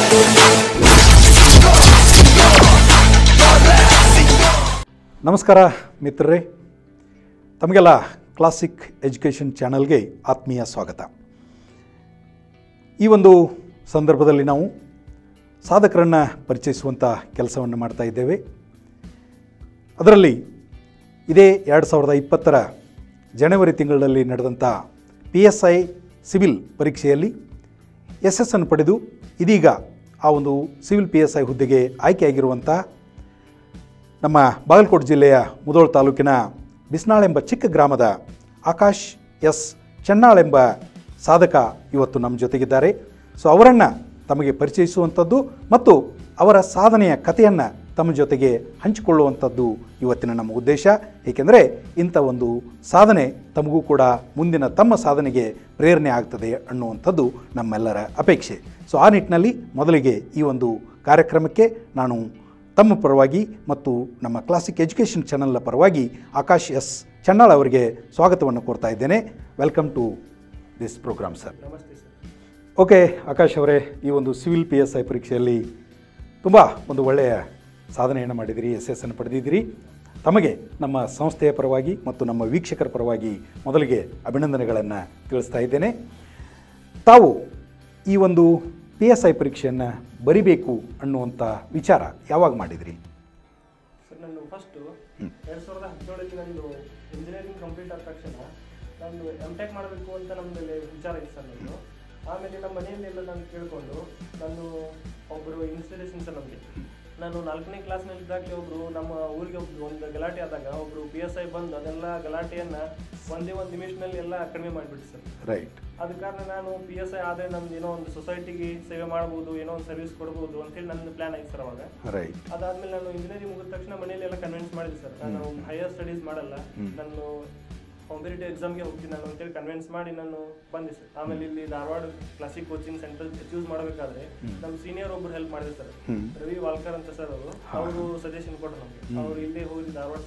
ನಮಸ್ಕಾರ ಮಿತ್ರರೇ ತಮಗೆಲ್ಲ ಕ್ಲಾಸಿಕ್ ಎಜುಕೇಷನ್ ಚಾನಲ್ಗೆ ಆತ್ಮೀಯ ಸ್ವಾಗತ ಈ ಒಂದು ಸಂದರ್ಭದಲ್ಲಿ ನಾವು ಸಾಧಕರನ್ನು ಪರಿಚಯಿಸುವಂಥ ಕೆಲಸವನ್ನು ಮಾಡ್ತಾ ಇದ್ದೇವೆ ಅದರಲ್ಲಿ ಇದೇ ಎರಡು ಸಾವಿರದ ಇಪ್ಪತ್ತರ ಜನವರಿ ತಿಂಗಳಲ್ಲಿ ನಡೆದಂಥ ಪಿ ಎಸ್ ಐ ಸಿವಿಲ್ ಪರೀಕ್ಷೆಯಲ್ಲಿ ಯಶಸ್ಸನ್ನು ಪಡೆದು ಇದೀಗ ಆ ಒಂದು ಸಿವಿಲ್ ಪಿ ಎಸ್ ಐ ಹುದ್ದೆಗೆ ಆಯ್ಕೆಯಾಗಿರುವಂಥ ನಮ್ಮ ಬಾಗಲಕೋಟೆ ಜಿಲ್ಲೆಯ ಮುದೋಳ ತಾಲೂಕಿನ ಬಿಸ್ನಾಳ್ ಎಂಬ ಚಿಕ್ಕ ಗ್ರಾಮದ ಆಕಾಶ್ ಎಸ್ ಚೆನ್ನಾಳ್ ಎಂಬ ಸಾಧಕ ಇವತ್ತು ನಮ್ಮ ಜೊತೆಗಿದ್ದಾರೆ ಸೊ ಅವರನ್ನು ತಮಗೆ ಪರಿಚಯಿಸುವಂಥದ್ದು ಮತ್ತು ಅವರ ಸಾಧನೆಯ ಕಥೆಯನ್ನು ತಮ್ಮ ಜೊತೆಗೆ ಹಂಚಿಕೊಳ್ಳುವಂಥದ್ದು ಇವತ್ತಿನ ನಮ್ಮ ಉದ್ದೇಶ ಏಕೆಂದರೆ ಇಂಥ ಒಂದು ಸಾಧನೆ ತಮಗೂ ಕೂಡ ಮುಂದಿನ ತಮ್ಮ ಸಾಧನೆಗೆ ಪ್ರೇರಣೆ ಆಗ್ತದೆ ಅನ್ನುವಂಥದ್ದು ನಮ್ಮೆಲ್ಲರ ಅಪೇಕ್ಷೆ ಸೊ ಆ ನಿಟ್ಟಿನಲ್ಲಿ ಮೊದಲಿಗೆ ಈ ಒಂದು ಕಾರ್ಯಕ್ರಮಕ್ಕೆ ನಾನು ತಮ್ಮ ಪರವಾಗಿ ಮತ್ತು ನಮ್ಮ ಕ್ಲಾಸಿಕ್ ಎಜುಕೇಷನ್ ಚಾನಲ್ನ ಪರವಾಗಿ ಆಕಾಶ್ ಎಸ್ ಚನ್ನಾಳ್ ಅವರಿಗೆ ಸ್ವಾಗತವನ್ನು ಕೋರ್ತಾ ಇದ್ದೇನೆ welcome to this programme sir ನಮಸ್ತೆ ಸರ್ ಓಕೆ ಆಕಾಶ್ ಅವರೇ ಈ ಒಂದು ಸಿವಿಲ್ ಪಿ ಎಸ್ ಐ ಪರೀಕ್ಷೆಯಲ್ಲಿ ತುಂಬ ಒಂದು ಒಳ್ಳೆಯ ಸಾಧನೆಯನ್ನು ಮಾಡಿದಿರಿ ಯಶಸ್ಸನ್ನು ಪಡೆದಿದ್ದೀರಿ ತಮಗೆ ನಮ್ಮ ಸಂಸ್ಥೆಯ ಪರವಾಗಿ ಮತ್ತು ನಮ್ಮ ವೀಕ್ಷಕರ ಪರವಾಗಿ ಮೊದಲಿಗೆ ಅಭಿನಂದನೆಗಳನ್ನು ತಿಳಿಸ್ತಾ ಇದ್ದೇನೆ ತಾವು ಈ ಒಂದು ಪಿ ಎಸ್ ಐ ಪರೀಕ್ಷೆಯನ್ನು ಬರಿಬೇಕು ಅನ್ನುವಂಥ ವಿಚಾರ ಯಾವಾಗ ಮಾಡಿದ್ರಿ ಸರ್ ನಾನು ಫಸ್ಟು ಎರಡು ಸಾವಿರದ ಹದಿನೇಳರಲ್ಲಿ ನಂದು ಇಂಜಿನಿಯರಿಂಗ್ ಕಂಪ್ಲೀಟ್ ಆದ ತಕ್ಷಣ ನಾನು ಎಮ್ ಟೆಕ್ ಮಾಡಬೇಕು ಅಂತ ನಮ್ಮಲ್ಲಿ ವಿಚಾರ ಇತ್ತು ಸರ್ ನಂದು ಆಮೇಲೆ ನಮ್ಮ ಮನೆಯಲ್ಲೆಲ್ಲ ನಾನು ಕೇಳಿಕೊಂಡು ನಾನು ಒಬ್ಬರು ಇನ್ಸ್ಪಿರೇಷನ್ ಸರ್ ನಮಗೆ ನಾನು ನಾಲ್ಕನೇ ಕ್ಲಾಸ್ನಲ್ಲಿ ಇದ್ದಾಗಲೇ ಒಬ್ಬರು ನಮ್ಮ ಊರಿಗೆ ಒಬ್ರು ಒಂದು ಗಲಾಟೆ ಆದಾಗ ಒಬ್ಬರು ಪಿ ಎಸ್ ಐ ಬಂದು ಅದೆಲ್ಲ ಗಲಾಟೆಯನ್ನು ಒಂದೇ ಒಂದು ನಿಮಿಷದಲ್ಲಿ ಎಲ್ಲ ಕಡಿಮೆ ಮಾಡಿಬಿಟ್ಟು ಸರ್ ರೈಟ್ ಅದ ಕಾರಣ ನಾನು ಪಿ ಎಸ್ ಐ ಆದರೆ ನಮ್ದು ಏನೋ ಒಂದು ಸೊಸೈಟಿಗೆ ಸೇವೆ ಮಾಡ್ಬೋದು ಏನೋ ಒಂದು ಸರ್ವಿಸ್ ಕೊಡ್ಬೋದು ಅಂತೇಳಿ ನನ್ನ ಪ್ಲಾನ್ ಆಯ್ತು ಸರ್ ಅವಾಗ ರೈಟ್ ಅದಾದ್ಮೇಲೆ ನಾನು ಇಂಜಿನಿಯರಿಂಗ್ ಮುಗಿದ ತಕ್ಷಣ ಮನೇಲಿ ಎಲ್ಲ ಕನ್ವಿನ್ಸ್ ಮಾಡಿದೆ ಸರ್ ನಾನು ಹೈಯರ್ ಸ್ಟಡೀಸ್ ಮಾಡಲ್ಲ ನಾನು ಕಾಂಪಿಟೇಟಿವ್ ಎಕ್ಸಾಮ್ಗೆ ಹೋಗ್ತೀನಿ ನಾನು ಅಂತೇಳಿ ಕನ್ವಿನ್ಸ್ ಮಾಡಿ ನಾನು ಬಂದೆ ಸರ್ ಆಮೇಲೆ ಇಲ್ಲಿ Dharwad classic coaching centre choose ಮಾಡಬೇಕಾದ್ರೆ ನಮ್ಮ ಸೀನಿಯರ್ ಒಬ್ರು ಹೆಲ್ಪ್ ಮಾಡಿದ್ರು ಸರ್ ಹ್ಮ್. ರವಿ ವಾಲ್ಕರ್ ಅಂತ ಸರ್ ಅವರು ಅವರು ಸಜೆಷನ್ ಕೊಟ್ಟರು ನಮಗೆ ಅವರು ಇಲ್ಲೇ ಹೋಗಿ ಧಾರವಾಡ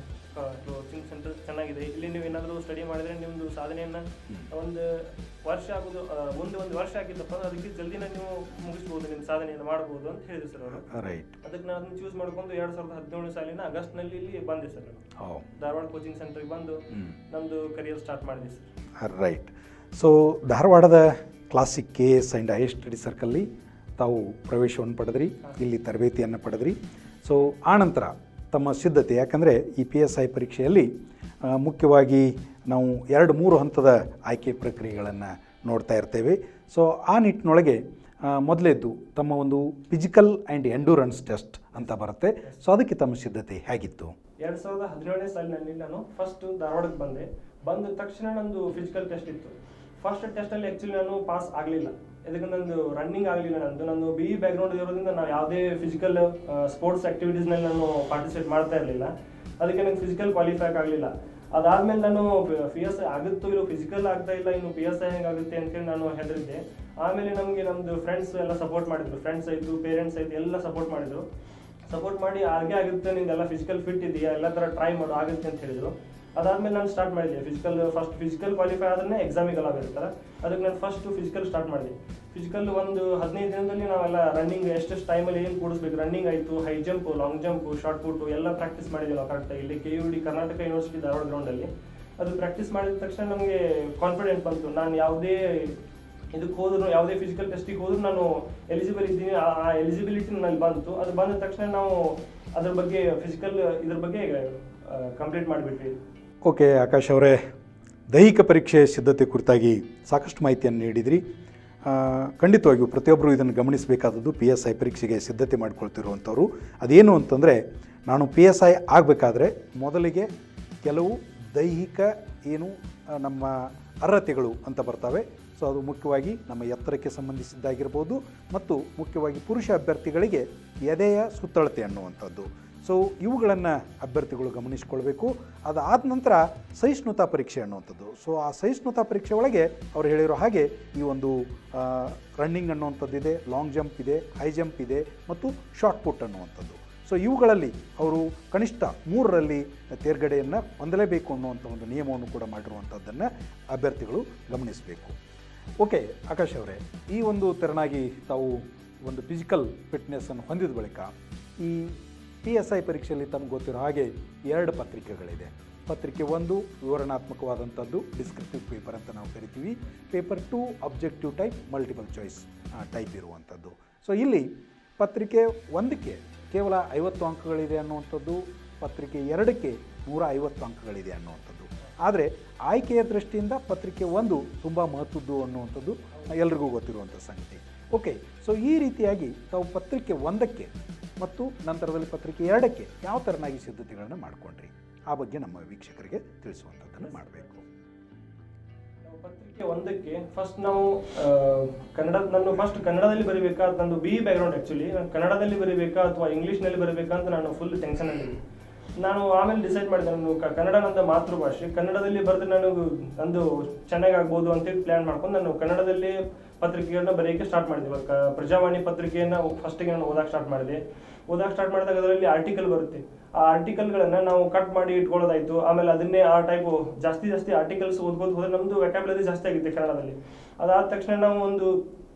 ಕೋಚಿಂಗ್ ಸೆಂಟರ್ ಚೆನ್ನಾಗಿದೆ ಇಲ್ಲಿ ನೀವು ಏನಾದರೂ ಸ್ಟಡಿ ಮಾಡಿದ್ರೆ ನಿಮ್ಮದು ಸಾಧನೆಯನ್ನ ಒಂದು ವರ್ಷ ಆಗೋದು ಆ, ಮುಂದೆ ಒಂದು ವರ್ಷ ಆಗಿದ್ದಪ್ಪ ಅಂದ್ರೆ ಅದಕ್ಕೆ ಜಲ್ದಿನ ನೀವು ಮುಗಿಸ್ಬೋದು ನಿಮ್ಮ ಸಾಧನೆಯನ್ನು ಮಾಡ್ಬೋದು ಅಂತ ಹೇಳಿದ್ರು ಸರ್ ಅವರು ರೈಟ್ ಅದಕ್ಕೆ ನಾನು ಅದನ್ನ ಚೂಸ್ ಮಾಡ್ಕೊಂಡು ಎರಡ್ ಸಾವಿರದ ಹದಿನೇಳು ಸಾಲಿನ ಆಗಸ್ಟ್ನಲ್ಲಿ ಇಲ್ಲಿ ಬಂದೆ ಸರ್ ನಾನು ಹೋ ಧಾರವಾಡ ಕೋಚಿಂಗ್ ಸೆಂಟರ್ಗೆ ಬಂದು ನಮ್ದು ಕರಿಯರ್ ಸ್ಟಾರ್ಟ್ ಮಾಡಿದೆ ಸರ್ ರೈಟ್ ಸೊ ಧಾರವಾಡದ classic K S and higher study ಸರ್ಕಲ್ಲಿ ತಾವು ಪ್ರವೇಶವನ್ನು ಪಡೆದ್ರಿ ಇಲ್ಲಿ ತರಬೇತಿಯನ್ನು ಪಡೆದ್ರಿ ಸೊ ಆನಂತರ ತಮ್ಮ ಸಿದ್ಧತೆ ಯಾಕಂದರೆ ಈ ಪಿ ಎಸ್ ಐ ಪರೀಕ್ಷೆಯಲ್ಲಿ ಆ, ಮುಖ್ಯವಾಗಿ ನಾವು ಎರಡು ಮೂರು ಹಂತದ ಆಯ್ಕೆ ಪ್ರಕ್ರಿಯೆಗಳನ್ನು ನೋಡ್ತಾ ಇರ್ತೇವೆ ಸೊ ಆ ನಿಟ್ಟಿನೊಳಗೆ ಆ, ಮೊದಲೇದ್ದು ತಮ್ಮ ಒಂದು ಫಿಸಿಕಲ್ ಆ್ಯಂಡ್ ಎಂಡೂರೆನ್ಸ್ ಟೆಸ್ಟ್ ಅಂತ ಬರುತ್ತೆ ಸೊ ಅದಕ್ಕೆ ತಮ್ಮ ಸಿದ್ಧತೆ ಹೇಗಿತ್ತು ಎರಡ್ ಸಾವಿರದ ಹದಿನೇಳನೇ ಸಾಲಿನಲ್ಲಿ ನಾನು ಫಸ್ಟ್ ಧಾರವಾಡಕ್ಕೆ ಬಂದೆ ಬಂದ ತಕ್ಷಣ ನಂದು ಫಿಸಿಕಲ್ ಟೆಸ್ಟ್ ಇತ್ತು ಫಸ್ಟ್ ಟೆಸ್ಟಲ್ಲಿ ಆ್ಯಕ್ಚುಲಿ ನಾನು ಪಾಸ್ ಆಗಲಿಲ್ಲ ಇದಕ್ಕೆ ನಂದು ರನ್ನಿಂಗ್ ಆಗಲಿಲ್ಲ ನಂದು ನಾನು ಬಿ ಇ ಬ್ಯಾಕ್ಗ್ರೌಂಡ್ ಇರೋದ್ರಿಂದ ನಾವು ಯಾವುದೇ ಫಿಸಿಕಲ್ ಸ್ಪೋರ್ಟ್ಸ್ ಆ್ಯಕ್ಟಿವಿಟೀಸ್ನಲ್ಲಿ ನಾನು ಪಾರ್ಟಿಸಿಪೇಟ್ ಮಾಡ್ತಾ ಇರಲಿಲ್ಲ ಅದಕ್ಕೆ ನಂಗೆ ಫಿಸಿಕಲ್ ಕ್ವಾಲಿಫೈ ಆಗಲಿಲ್ಲ ಅದಾದ್ಮೇಲೆ ನಾನು ಪಿ ಎಸ್ ಐ ಆಗುತ್ತೋ ಇಲ್ಲೋ ಫಿಸಿಕಲ್ ಆಗ್ತಾ ಇಲ್ಲ ಇನ್ನು ಪಿ ಎಸ್ ಐ ಹೆಂಗಾಗುತ್ತೆ ಅಂತೇಳಿ ನಾನು ಹೆದರಿದ್ದೆ ಆಮೇಲೆ ನಮಗೆ ನಮ್ದು ಫ್ರೆಂಡ್ಸ್ ಎಲ್ಲ ಸಪೋರ್ಟ್ ಮಾಡಿದ್ರು ಫ್ರೆಂಡ್ಸ್ ಆಯಿತು ಪೇರೆಂಟ್ಸ್ ಆಯಿತು ಎಲ್ಲ ಸಪೋರ್ಟ್ ಮಾಡಿದ್ರು ಸಪೋರ್ಟ್ ಮಾಡಿ ಹಾಗೆ ಆಗುತ್ತೆ ನಿಂದೆಲ್ಲ ಫಿಸಿಕಲ್ ಫಿಟ್ ಇದೆಯಾ ಎಲ್ಲ ಥರ ಟ್ರೈ ಮಾಡು ಆಗುತ್ತೆ ಅಂತ ಹೇಳಿದ್ರು ಅದಾದ್ಮೇಲೆ ನಾನು ಸ್ಟಾರ್ಟ್ ಮಾಡಿದೆ ಫಿಸಿಕಲ್ ಫಸ್ಟ್ ಫಿಸಿಕಲ್ ಕ್ವಾಲಿಫೈ ಆದ್ರೆ ಎಕ್ಸಾಮಿಗೆಲ್ಲ ಬರುತ್ತಲ್ಲ ಅದಕ್ಕೆ ನಾನು ಫಸ್ಟ್ ಫಿಸಿಕಲ್ ಸ್ಟಾರ್ಟ್ ಮಾಡಿದೆ ಫಿಸಿಕಲ್ ಒಂದು ಹದಿನೈದು ದಿನದಲ್ಲಿ ನಾವೆಲ್ಲ ರನ್ನಿಂಗ್ ಎಷ್ಟೆಷ್ಟು ಟೈಮಲ್ಲಿ ಏನು ಕೂಡಿಸ್ಬೇಕು ರನ್ನಿಂಗ್ ಆಯಿತು high jump long jump shot put ಎಲ್ಲ ಪ್ರಾಕ್ಟೀಸ್ ಮಾಡಿದ್ವಿ ನಾವು ಕರೆಕ್ಟಾಗಿ ಇಲ್ಲಿ K U D Karnataka university Dharwad ಗ್ರೌಂಡಲ್ಲಿ ಅದು ಪ್ರಾಕ್ಟೀಸ್ ಮಾಡಿದ ತಕ್ಷಣ ನಮಗೆ ಕಾನ್ಫಿಡೆಂಟ್ ಬಂತು ನಾನು ಯಾವುದೇ ಇದಕ್ಕೆ ಹೋದ್ರು ಯಾವುದೇ ಫಿಸಿಕಲ್ ಟೆಸ್ಟಿಗೆ ಹೋದ್ರು ನಾನು ಎಲಿಜಿಬಲ್ ಇದ್ದೀನಿ ಆ ಎಲಿಜಿಬಿಲಿಟಿ ನನಗೆ ಬಂತು ಅದು ಬಂದ ತಕ್ಷಣ ನಾವು ಅದ್ರ ಬಗ್ಗೆ ಫಿಸಿಕಲ್ ಇದ್ರ ಬಗ್ಗೆ ಕಂಪ್ಲೀಟ್ ಮಾಡಿಬಿಟ್ವಿ ಓಕೆ ಆಕಾಶ್ ಅವರೇ ದೈಹಿಕ ಪರೀಕ್ಷೆ ಸಿದ್ಧತೆ ಕುರಿತಾಗಿ ಸಾಕಷ್ಟು ಮಾಹಿತಿಯನ್ನು ನೀಡಿದ್ರಿ ಆ, ಖಂಡಿತವಾಗಿಯೂ ಪ್ರತಿಯೊಬ್ಬರು ಇದನ್ನು ಗಮನಿಸಬೇಕಾದದ್ದು ಪಿ ಎಸ್ ಐ ಪರೀಕ್ಷೆಗೆ ಸಿದ್ಧತೆ ಮಾಡ್ಕೊಳ್ತಿರುವಂಥವ್ರು ಅದೇನು ಅಂತಂದರೆ ನಾನು ಪಿ ಎಸ್ ಐ ಆಗಬೇಕಾದ್ರೆ ಮೊದಲಿಗೆ ಕೆಲವು ದೈಹಿಕ ಏನು ಆ, ನಮ್ಮ ಅರ್ಹತೆಗಳು ಅಂತ ಬರ್ತವೆ ಸೊ ಅದು ಮುಖ್ಯವಾಗಿ ನಮ್ಮ ಎತ್ತರಕ್ಕೆ ಸಂಬಂಧಿಸಿದ್ದಾಗಿರ್ಬೋದು ಮತ್ತು ಮುಖ್ಯವಾಗಿ ಪುರುಷ ಅಭ್ಯರ್ಥಿಗಳಿಗೆ ಎದೆಯ ಸುತ್ತಳತೆ ಅನ್ನುವಂಥದ್ದು ಸೊ ಇವುಗಳನ್ನು ಅಭ್ಯರ್ಥಿಗಳು ಗಮನಿಸಿಕೊಳ್ಬೇಕು ಅದಾದ ನಂತರ ಸಹಿಷ್ಣುತಾ ಪರೀಕ್ಷೆ ಅನ್ನುವಂಥದ್ದು ಸೊ ಆ ಸಹಿಷ್ಣುತಾ ಪರೀಕ್ಷೆ ಒಳಗೆ ಅವ್ರು ಹೇಳಿರೋ ಹಾಗೆ ಈ ಒಂದು ರನ್ನಿಂಗ್ ಅನ್ನುವಂಥದ್ದು ಇದೆ ಲಾಂಗ್ ಜಂಪ್ ಇದೆ ಹೈ ಜಂಪ್ ಇದೆ ಮತ್ತು ಶಾರ್ಟ್ ಪುಟ್ ಅನ್ನುವಂಥದ್ದು ಸೊ ಇವುಗಳಲ್ಲಿ ಅವರು ಕನಿಷ್ಠ ಮೂರರಲ್ಲಿ ತೇರ್ಗಡೆಯನ್ನು ಹೊಂದಲೇಬೇಕು ಅನ್ನುವಂಥ ಒಂದು ನಿಯಮವನ್ನು ಕೂಡ ಮಾಡಿರುವಂಥದ್ದನ್ನು ಅಭ್ಯರ್ಥಿಗಳು ಗಮನಿಸಬೇಕು ಓಕೆ ಆಕಾಶ್ ಅವರೇ ಈ ಒಂದು ತೆರನಾಗಿ ತಾವು ಒಂದು ಫಿಸಿಕಲ್ ಫಿಟ್ನೆಸ್ಸನ್ನು ಹೊಂದಿದ ಬಳಿಕ ಈ ಪಿ ಎಸ್ ಐ ಪರೀಕ್ಷೆಯಲ್ಲಿ ತಮ್ಗೆ ಗೊತ್ತಿರೋ ಹಾಗೆ ಎರಡು ಪತ್ರಿಕೆಗಳಿದೆ ಪತ್ರಿಕೆ ಒಂದು ವಿವರಣಾತ್ಮಕವಾದಂಥದ್ದು ಡಿಸ್ಕ್ರಿಪ್ಟಿವ್ ಪೇಪರ್ ಅಂತ ನಾವು ಕರಿತೀವಿ paper two objective type multiple choice type ಇರುವಂಥದ್ದು ಸೊ ಇಲ್ಲಿ ಪತ್ರಿಕೆ ಒಂದಕ್ಕೆ ಕೇವಲ ಐವತ್ತು ಅಂಕಗಳಿದೆ ಅನ್ನುವಂಥದ್ದು ಪತ್ರಿಕೆ ಎರಡಕ್ಕೆ ನೂರ ಐವತ್ತು ಅಂಕಗಳಿದೆ ಅನ್ನುವಂಥದ್ದು ಆದರೆ ಆಯ್ಕೆಯ ದೃಷ್ಟಿಯಿಂದ ಪತ್ರಿಕೆ ಒಂದು ತುಂಬ ಮಹತ್ವದ್ದು ಅನ್ನುವಂಥದ್ದು ಎಲ್ರಿಗೂ ಗೊತ್ತಿರುವಂಥ ಸಂಗತಿ ಓಕೆ ಸೊ ಈ ರೀತಿಯಾಗಿ ತಾವು ಪತ್ರಿಕೆ ಒಂದಕ್ಕೆ ಮತ್ತು ನಂತರದಲ್ಲಿ ಪತ್ರಿಕೆ ಎರಡಕ್ಕೆ ಯಾವ ಥರನಾಗಿ ಸಿದ್ಧತೆಗಳನ್ನು ಮಾಡಿಕೊಂಡ್ರಿ ಆ ಬಗ್ಗೆ ನಮ್ಮ ವೀಕ್ಷಕರಿಗೆ ತಿಳಿಸುವಂಥದ್ದನ್ನು ಮಾಡಬೇಕು ನಾವು ಪತ್ರಿಕೆ ಒಂದಕ್ಕೆ ಫಸ್ಟ್ ನಾವು ಆ, ಕನ್ನಡ ನಾನು ಫಸ್ಟ್ ಕನ್ನಡದಲ್ಲಿ ಬರೀಬೇಕಾ ನಂದು ಬಿ ಬ್ಯಾಕ್ಗ್ರೌಂಡ್ ಆ್ಯಕ್ಚುಲಿ ನಾನು ಕನ್ನಡದಲ್ಲಿ ಬರೀಬೇಕಾ ಅಥವಾ ಇಂಗ್ಲೀಷ್ನಲ್ಲಿ ಬರೀಬೇಕಾ ಅಂತ ನಾನು ಫುಲ್ ಟೆನ್ಷನಲ್ಲಿ ನಾನು ಆಮೇಲೆ ಡಿಸೈಡ್ ಮಾಡಿದೆ ನಾನು ಕ- ಕನ್ನಡ ನನ್ನ ಮಾತೃಭಾಷೆ ಕನ್ನಡದಲ್ಲಿ ಬರೆದ್ರೆ ನನಗೆ ನಂದು ಚೆನ್ನಾಗಿ ಆಗ್ಬೋದು ಅಂತೇಳಿ ಪ್ಲ್ಯಾನ್ ಮಾಡ್ಕೊಂಡು ನಾನು ಕನ್ನಡದಲ್ಲಿ ಪತ್ರಿಕೆಗಳನ್ನ ಬರೆಯೋಕ್ಕೆ ಸ್ಟಾರ್ಟ್ ಮಾಡಿದೆ ಇವಾಗ ಕ- ಪ್ರಜಾವಾಣಿ ಪತ್ರಿಕೆಯನ್ನು ಫಸ್ಟಿಗೆ ನಾನು ಓದಕ್ಕೆ ಸ್ಟಾರ್ಟ್ ಮಾಡಿದೆ ಓದಕ್ಕೆ ಸ್ಟಾರ್ಟ್ ಮಾಡಿದಾಗ ಅದರಲ್ಲಿ ಆರ್ಟಿಕಲ್ ಬರುತ್ತೆ ಆ ಆರ್ಟಿಕಲ್ಗಳನ್ನ ನಾವು ಕಟ್ ಮಾಡಿ ಇಟ್ಕೊಳ್ಳೋದಾಯ್ತು ಆಮೇಲೆ ಅದನ್ನೇ ಆ ಟೈಪ್ ಜಾಸ್ತಿ ಜಾಸ್ತಿ ಆರ್ಟಿಕಲ್ಸ್ ಓದ್ಬೋದು ಹೋದ್ರೆ ನಮ್ದು ವ್ಯಾಕ್ಯಾಬುಲರಿ ಜಾಸ್ತಿ ಆಗಿದೆ ಕನ್ನಡದಲ್ಲಿ ಅದಾದ ತಕ್ಷಣ ನಾವು ಒಂದು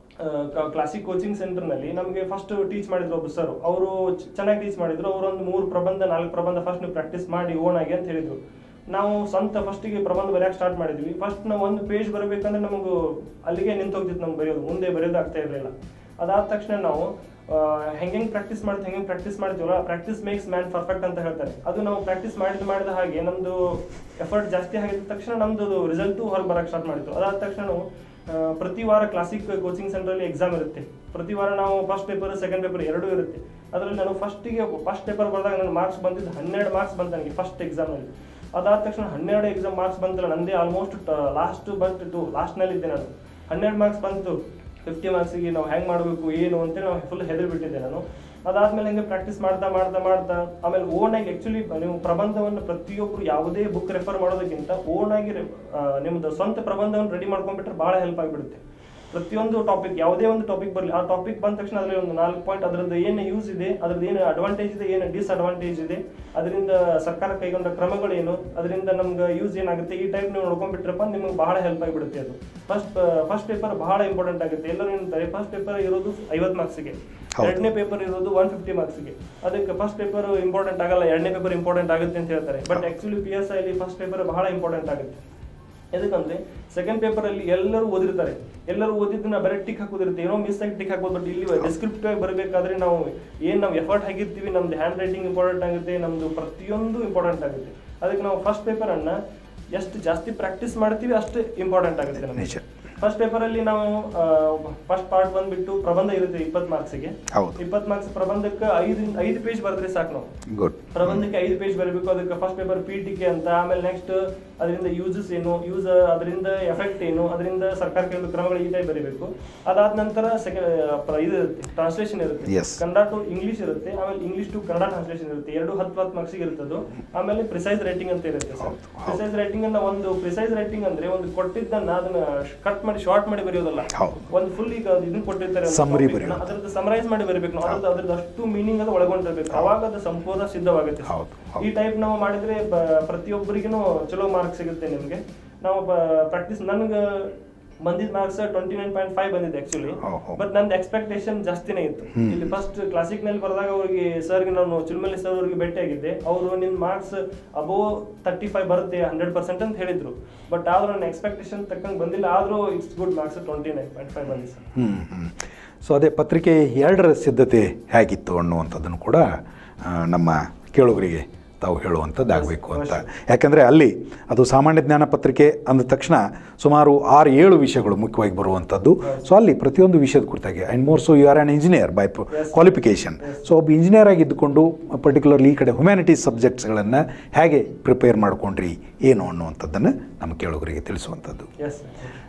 ಕ್ಲಾಸಿಕ್ ಕೋಚಿಂಗ್ ಸೆಂಟರ್ನಲ್ಲಿ ನಮಗೆ ಫಸ್ಟ್ ಟೀಚ್ ಮಾಡಿದ್ರು ಒಬ್ಬರು ಸರ್ ಅವರು ಚೆನ್ನಾಗಿ ಟೀಚ್ ಮಾಡಿದ್ರು ಅವರು ಒಂದು ಮೂರು ಪ್ರಬಂಧ ನಾಲ್ಕು ಪ್ರಬಂಧ ಫಸ್ಟ್ ನೀವು ಪ್ರಾಕ್ಟೀಸ್ ಮಾಡಿ ಓನ್ ಆಗಿ ಅಂತ ಹೇಳಿದ್ರು ನಾವು ಸ್ವಂತ ಫಸ್ಟಿಗೆ ಪ್ರಬಂಧ ಬರೆಯಕ್ಕೆ ಸ್ಟಾರ್ಟ್ ಮಾಡಿದ್ವಿ ಫಸ್ಟ್ ನಾವು ಒಂದು ಪೇಜ್ ಬರಬೇಕಂದ್ರೆ ನಮಗೂ ಅಲ್ಲಿಗೆ ನಿಂತೋಗ್ತಿತ್ತು ನಮ್ಗೆ ಬರೆಯೋದು ಮುಂದೆ ಬರೆಯೋದು ಆಗ್ತಾ ಇರಲಿಲ್ಲ ಅದಾದ ತಕ್ಷಣ ನಾವು ಹೆಂಗೆ ಪ್ರಾಕ್ಟೀಸ್ ಮಾಡ್ತೀವಿ ಹೆಂಗೆ ಪ್ರಾಕ್ಟೀಸ್ ಮಾಡ್ತೀವಲ್ಲ ಪ್ರಾಕ್ಟೀಸ್ ಮೇಕ್ಸ್ ಮ್ಯಾನ್ ಪರ್ಫೆಕ್ಟ್ ಅಂತ ಹೇಳ್ತಾರೆ ಅದು ನಾವು ಪ್ರಾಕ್ಟೀಸ್ ಮಾಡಿದ ಮಾಡಿದ ಹಾಗೆ ನಮ್ದು ಎಫರ್ಟ್ ಜಾಸ್ತಿ ಆಗಿದ ತಕ್ಷಣ ನಮ್ದು ರಿಸಲ್ಟು ಹೊರಗೆ ಬರಕ್ಕೆ ಸ್ಟಾರ್ಟ್ ಮಾಡಿತ್ತು ಅದಾದ ತಕ್ಷಣ ನಾವು ಆ, ಪ್ರತಿ ವಾರ ಕ್ಲಾಸಿಕ್ ಕೋಚಿಂಗ್ ಸೆಂಟ್ರಲ್ಲಿ ಎಕ್ಸಾಮ್ ಇರುತ್ತೆ ಪ್ರತಿ ವಾರ ನಾವು ಫಸ್ಟ್ ಪೇಪರ್ ಸೆಕೆಂಡ್ ಪೇಪರ್ ಎರಡೂ ಇರುತ್ತೆ ಅದರಲ್ಲಿ ನಾನು ಫಸ್ಟಿಗೆ ಫಸ್ಟ್ ಪೇಪರ್ ಬರೆದಾಗ ನನ್ನ ಮಾರ್ಕ್ಸ್ ಬಂದಿದ್ದು ಹನ್ನೆರಡು ಮಾರ್ಕ್ಸ್ ಬಂತು ನನಗೆ ಫಸ್ಟ್ ಎಕ್ಸಾಮಲ್ಲಿ ಅದಾದ ತಕ್ಷಣ ಹನ್ನೆರಡು ಎಕ್ಸಾಮ್ ಮಾರ್ಕ್ಸ್ ಬಂತಲ್ಲ ನಂದೇ ಆಲ್ಮೋಸ್ಟ್ ಲಾಸ್ಟ್ ಬಂತು ಲಾಸ್ಟ್ನಲ್ಲಿ ಇದ್ದೆ ನಾನು ಹನ್ನೆರಡು ಮಾರ್ಕ್ಸ್ ಬಂತು ಫಿಫ್ಟಿ ಮಾರ್ಕ್ಸಿಗೆ ನಾವು ಹೆಂಗೆ ಮಾಡಬೇಕು ಏನು ಅಂತೇಳಿ ನಾವು ಫುಲ್ ಹೆದರಿ ಬಿಟ್ಟಿದ್ದೆ ನಾನು ಅದಾದ್ಮೇಲೆ ಹಂಗೆ ಪ್ರಾಕ್ಟೀಸ್ ಮಾಡ್ತಾ ಮಾಡ್ತಾ ಮಾಡ್ತಾ ಆಮೇಲೆ ಓನ್ ಆಗಿ ಆ್ಯಕ್ಚುಲಿ ನೀವು ಪ್ರಬಂಧವನ್ನು ಪ್ರತಿಯೊಬ್ಬರು ಯಾವುದೇ ಬುಕ್ ರೆಫರ್ ಮಾಡೋದಕ್ಕಿಂತ ಓನ್ ಆಗಿ re- ಆ, ನಿಮ್ದು ಸ್ವಂತ ಪ್ರಬಂಧವನ್ನು ರೆಡಿ ಮಾಡ್ಕೊಂಡ್ಬಿಟ್ರೆ ಭಾಳ ಹೆಲ್ಪ್ ಆಗಿಬಿಡುತ್ತೆ ಪ್ರತಿಯೊಂದು ಟಾಪಿಕ್ ಯಾವುದೇ ಒಂದು ಟಾಪಿಕ್ ಬರಲಿ ಆ ಟಾಪಿಕ್ ಬಂದ ತಕ್ಷಣ ಅದರಲ್ಲಿ ಒಂದು ನಾಲ್ಕು ಪಾಯಿಂಟ್ ಅದರದ್ದು ಏನು ಯೂಸ್ ಇದೆ ಅದ್ರದ್ದು ಏನು ಅಡ್ವಾಂಟೇಜ್ ಇದೆ ಏನು ಡಿಸ್ಅಡ್ವಾಂಟೇಜ್ ಇದೆ ಅದರಿಂದ ಸರ್ಕಾರ ಕೈಗೊಂಡ ಕ್ರಮಗಳೇನು ಅದರಿಂದ ನಮ್ಗೆ ಯೂಸ್ ಏನಾಗುತ್ತೆ ಈ ಟೈಪ್ ನೀವು ನೋಡ್ಕೊಂಡ್ಬಿಟ್ರಪ್ಪ ನಿಮ್ಗೆ ಬಹಳ ಹೆಲ್ಪ್ ಆಗಿಬಿಡುತ್ತೆ ಅದು ಫಸ್ಟ್ ಫಸ್ಟ್ ಪೇಪರ್ ಬಹಳ ಇಂಪಾರ್ಟೆಂಟ್ ಆಗುತ್ತೆ ಎಲ್ಲರೂ ಏನಂತಾರೆ ಫಸ್ಟ್ ಪೇಪರ್ ಇರೋದು ಐವತ್ತು ಮಾರ್ಕ್ಸಿಗೆ ಹೌದು. ಎರಡನೇ ಪೇಪರ್ ಇರೋದು ಒನ್ ಫಿಫ್ಟಿ ಮಾರ್ಕ್ಸ್ಗೆ ಅದಕ್ಕೆ ಫಸ್ಟ್ ಪೇಪರ್ ಇಂಪಾರ್ಟೆಂಟ್ ಆಗಲ್ಲ ಎರಡನೇ ಪೇಪರ್ ಇಂಪಾರ್ಟೆಂಟ್ ಆಗುತ್ತೆ ಅಂತ ಹೇಳ್ತಾರೆ ಬಟ್ ಆಕ್ಚುಲಿ ಪಿ ಎಸ್ ಐಲಿ ಫಸ್ಟ್ ಪೇಪರ್ ಬಹಳ ಇಂಪಾರ್ಟೆಂಟ್ ಆಗುತ್ತೆ ಎದಕ್ಕಂದ್ರೆ ಸೆಕೆಂಡ್ ಪೇಪರ್ ಅಲ್ಲಿ ಎಲ್ಲರೂ ಓದಿರ್ತಾರೆ ಎಲ್ಲರೂ ಓದಿದ್ದನ್ನ ಬರೀ ಟಿಕ್ ಹಾಕೋದಿರುತ್ತೆ ಏನೋ ಮಿಸ್ ಆಗಿ ಟಿಕ್ ಹಾಕೋದು ಬಟ್ ಇಲ್ಲಿ ಡಿಸ್ಕ್ರಿಪ್ಟಿವ್ ಆಗಿ ಬರಬೇಕಾದ್ರೆ ನಾವು ಏನ್ ನಾವು ಎಫರ್ಟ್ ಹಾಕಿರ್ತೀವಿ ನಮ್ದು ಹ್ಯಾಂಡ್ ರೈಟಿಂಗ್ ಇಂಪಾರ್ಟೆಂಟ್ ಆಗುತ್ತೆ ನಮ್ದು ಪ್ರತಿಯೊಂದು ಇಂಪಾರ್ಟೆಂಟ್ ಆಗುತ್ತೆ ಅದಕ್ಕೆ ನಾವು ಫಸ್ಟ್ ಪೇಪರ್ ಅನ್ನ ಎಷ್ಟು ಜಾಸ್ತಿ ಪ್ರಾಕ್ಟೀಸ್ ಮಾಡ್ತೀವಿ ಅಷ್ಟು ಇಂಪಾರ್ಟೆಂಟ್ ಆಗುತ್ತೆ ನಮಗೆ ನಿಜ. ಫಸ್ಟ್ ಪೇಪರ್ ಅಲ್ಲಿ ನಾವು ಫಸ್ಟ್ ಪಾರ್ಟ್ ಬಂದ್ಬಿಟ್ಟು ಪ್ರಬಂಧ ಇರುತ್ತೆ ಇಪ್ಪತ್ತು ಮಾರ್ಕ್ಸ್ಗೆ ಹೌದು ಇಪ್ಪತ್ತು ಮಾರ್ಕ್ಸ್ ಪ್ರಬಂಧಕ್ಕೆ ಐದು ಐದು ಪೇಜ್ ಬರೆದ್ರೆ ಸಾಕು ನಾವು ಗುಡ್ ಪ್ರಬಂಧಕ್ಕೆ ಐದು ಪೇಜ್ ಬರಬೇಕು ಅದಕ್ಕೆ ಫಸ್ಟ್ ಪೇಪರ್ ಪಿ ಟಿಕೆ ಅಂತ ಆಮೇಲೆ ನೆಕ್ಸ್ಟ್ ಅದರಿಂದ ಯೂಸಸ್ ಏನು ಯೂಸ್ ಅದರಿಂದ ಎಫೆಕ್ಟ್ ಏನು ಅದರಿಂದ ಸರ್ಕಾರ ಕೆಲವು ಕ್ರಮಗಳು ಈ ಟೈಪ್ ಬರೀಬೇಕು ಅದಾದ ನಂತರ ಸೆಕೆಂಡ್ ಇದು ಇರುತ್ತೆ ಟ್ರಾನ್ಸ್ಲೇಷನ್ ಇರುತ್ತೆ Yes. ಕನ್ನಡ ಟು ಇಂಗ್ಲಿಷ್ ಇರುತ್ತೆ ಆಮೇಲೆ ಇಂಗ್ಲಿಷ್ ಟು ಕನ್ನಡ ಟ್ರಾನ್ಸ್ಲೇಷನ್ ಇರುತ್ತೆ ಎರಡು ಹತ್ತು ಹತ್ತು ಮಾರ್ಕ್ಸಿಗೆ ಇರುತ್ತದು ಆಮೇಲೆ ಪ್ರಿಸೈಸ್ ರೈಟಿಂಗ್ ಅಂತ ಇರುತ್ತೆ ಸರ್ ಹೌದು, ಹೌದು. ಪ್ರಿಸೈಸ್ ರೈಟಿಂಗ್ ಅನ್ನ ಒಂದು ಪ್ರಿಸೈಸ್ ರೈಟಿಂಗ್ ಅಂದ್ರೆ ಒಂದು ಕೊಟ್ಟಿದ್ದನ್ನ ಅದನ್ನ ಕಟ್ ಮಾಡಿ ಶಾರ್ಟ್ ಮಾಡಿ ಬರೆಯೋದಲ್ಲ ಹೌದು. ಒಂದು ಫುಲ್ ಈಗ ಇದನ್ನ ಕೊಟ್ಟಿರ್ತಾರೆ ಒಂದು Summary topic ನ, ಬರೆಯೋದು. ಅದ್ರದ್ದು ಸಮರೈಸ್ ಮಾಡಿ ಬರಬೇಕು ನಾವು ಅದ್ರದ್ದು ಅದ್ರದ್ದು ಅಷ್ಟು ಮೀನಿಂಗ್ ಅದು ಒಳಗೊಂಡಿರ್ಬೇಕು ಅವಾಗ ಅದು ಸಂಪೂರ್ಣ ಸಿದ್ಧವಾಗುತ್ತೆ ಸರ್. ಹೌದು, ಹೌದು. ಈ ಟೈಪ್ ನಾವು ಮಾಡಿದ್ರೆ ಬ- ಪ್ರತಿಯೊಬ್ಬರಿಗೂ ಚಲೋ ಮಾರ್ಕ್ಸ್ ಸಿಗುತ್ತೆ ನಿಮಗೆ ನಾವು ಪ್ರಾಕ್ಟೀಸ್ ನನ್ಗೆ ಬಂದಿದ್ದ marks twenty nine point five ಬಂದಿದೆ ಆಕ್ಚುಲಿ ಓಹೋ. ಬಟ್ ನಂದು ಎಕ್ಸ್ಪೆಕ್ಟೇಷನ್ ಜಾಸ್ತಿನೇ ಇತ್ತು ಹ್ಮ್. ಇಲ್ಲಿ ಫಸ್ಟ್ ಕ್ಲಾಸಿಕ್ ನಲ್ಲಿ ಬರೆದಾಗ ಅವ್ರಿಗೆ ಸರ್ಗೆ ನಾನು ಚಿಲ್ಮಲ್ಲಿ ಸರ್ ಅವ್ರಿಗೆ ಭೇಟಿ ಆಗಿದ್ದೆ ಅವರು ನಿಮ್ ಮಾರ್ಕ್ಸ್ ಅಬೋ ತರ್ಟಿ ಫೈವ್ ಬರುತ್ತೆ ಹಂಡ್ರೆಡ್ ಪರ್ಸೆಂಟ್ ಅಂತ ಹೇಳಿದ್ರು ಬಟ್ ಆದ್ರೂ ನನ್ನ ಎಕ್ಸ್ಪೆಕ್ಟೇಷನ್ ತಕ್ಕಂಗೆ ಬಂದಿಲ್ಲ ಆದ್ರೂ it's good marks twenty nine point five ಬಂದಿದೆ ಸರ್ ಹ್ಞೂ ಹ್ಞೂ ಸೊ ಅದೇ ಪತ್ರಿಕೆ ಎರಡರ ಸಿದ್ಧತೆ ಹೇಗಿತ್ತು ಅನ್ನುವಂಥದ್ದನ್ನು ಕೂಡ ಆ, ನಮ್ಮ ಕೇಳುಗರಿಗೆ ತಾವು ಹೇಳುವಂಥದ್ದಾಗಬೇಕು ಅಂತ ಯಾಕಂದರೆ ಅಲ್ಲಿ ಅದು ಸಾಮಾನ್ಯ ಜ್ಞಾನ ಪತ್ರಿಕೆ ಅಂದ ತಕ್ಷಣ ಸುಮಾರು ಆರು ಏಳು ವಿಷಯಗಳು ಮುಖ್ಯವಾಗಿ ಬರುವಂಥದ್ದು ಸೊ ಅಲ್ಲಿ ಪ್ರತಿಯೊಂದು ವಿಷಯದ ಕುರಿತಾಗಿ and more so you are an engineer by qualification so ಒಬ್ಬ ಇಂಜಿನಿಯರ್ ಆಗಿದ್ದುಕೊಂಡು ಪರ್ಟಿಕ್ಯುಲರ್ಲಿ ಈ ಕಡೆ ಹ್ಯುಮ್ಯಾನಿಟೀಸ್ ಸಬ್ಜೆಕ್ಟ್ಸ್ಗಳನ್ನು ಹೇಗೆ ಪ್ರಿಪೇರ್ ಮಾಡ್ಕೊಂಡ್ರಿ ಏನು ಅನ್ನುವಂಥದ್ದನ್ನು ನಮ್ಮ ಕೇಳುಗರಿಗೆ ತಿಳಿಸುವಂಥದ್ದು yes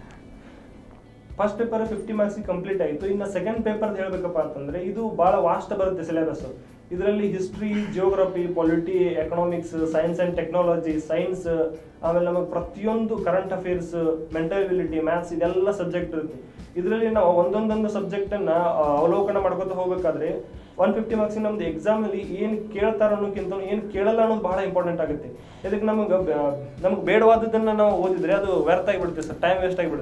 first paper fifty marks complete ಆಯಿತು ಇನ್ನು ಸೆಕೆಂಡ್ ಪೇಪರ್ ಹೇಳ್ಬೇಕಪ್ಪ ಅಂತಂದ್ರೆ ಇದು ಬಹಳ ವಾಸ್ಟ್ ಬರುತ್ತೆ ಸಿಲೆಬಸ್ ಇದರಲ್ಲಿ history geography polity economics science and technology science ಆಮೇಲೆ ನಮಗೆ ಪ್ರತಿಯೊಂದು current affairs mental ability maths ಇದೆಲ್ಲ ಸಬ್ಜೆಕ್ಟ್ ಇರುತ್ತೆ ಇದರಲ್ಲಿ ನಾವು ಒಂದೊಂದೊಂದು ಸಬ್ಜೆಕ್ಟ್ ಅನ್ನ ಆ, ಅವಲೋಕನ ಮಾಡ್ಕೊತ ಹೋಗ್ಬೇಕಾದ್ರೆ ಒನ್ ಫಿಫ್ಟಿ ಮಾರ್ಕ್ಸ್ ನಮ್ದು ಎಕ್ಸಾಮ್ ಅಲ್ಲಿ ಏನ್ ಕೇಳ್ತಾರ ಅನ್ನೋಕ್ಕಿಂತ ಏನ್ ಕೇಳಲ್ಲ ಅನ್ನೋದು ಬಹಳ ಇಂಪಾರ್ಟೆಂಟ್ ಆಗುತ್ತೆ ಇದಕ್ಕೆ ನಮಗೆ ನಮ್ಗೆ ಬೇಡವಾದದನ್ನ ನಾವು ಓದಿದ್ರೆ ಅದು ವ್ಯರ್ಥ ಆಗಿಬಿಡುತ್ತೆ ಸರ್ ಟೈಮ್ ವೇಸ್ಟ್ ಆಗಿಬಿಡುತ್ತೆ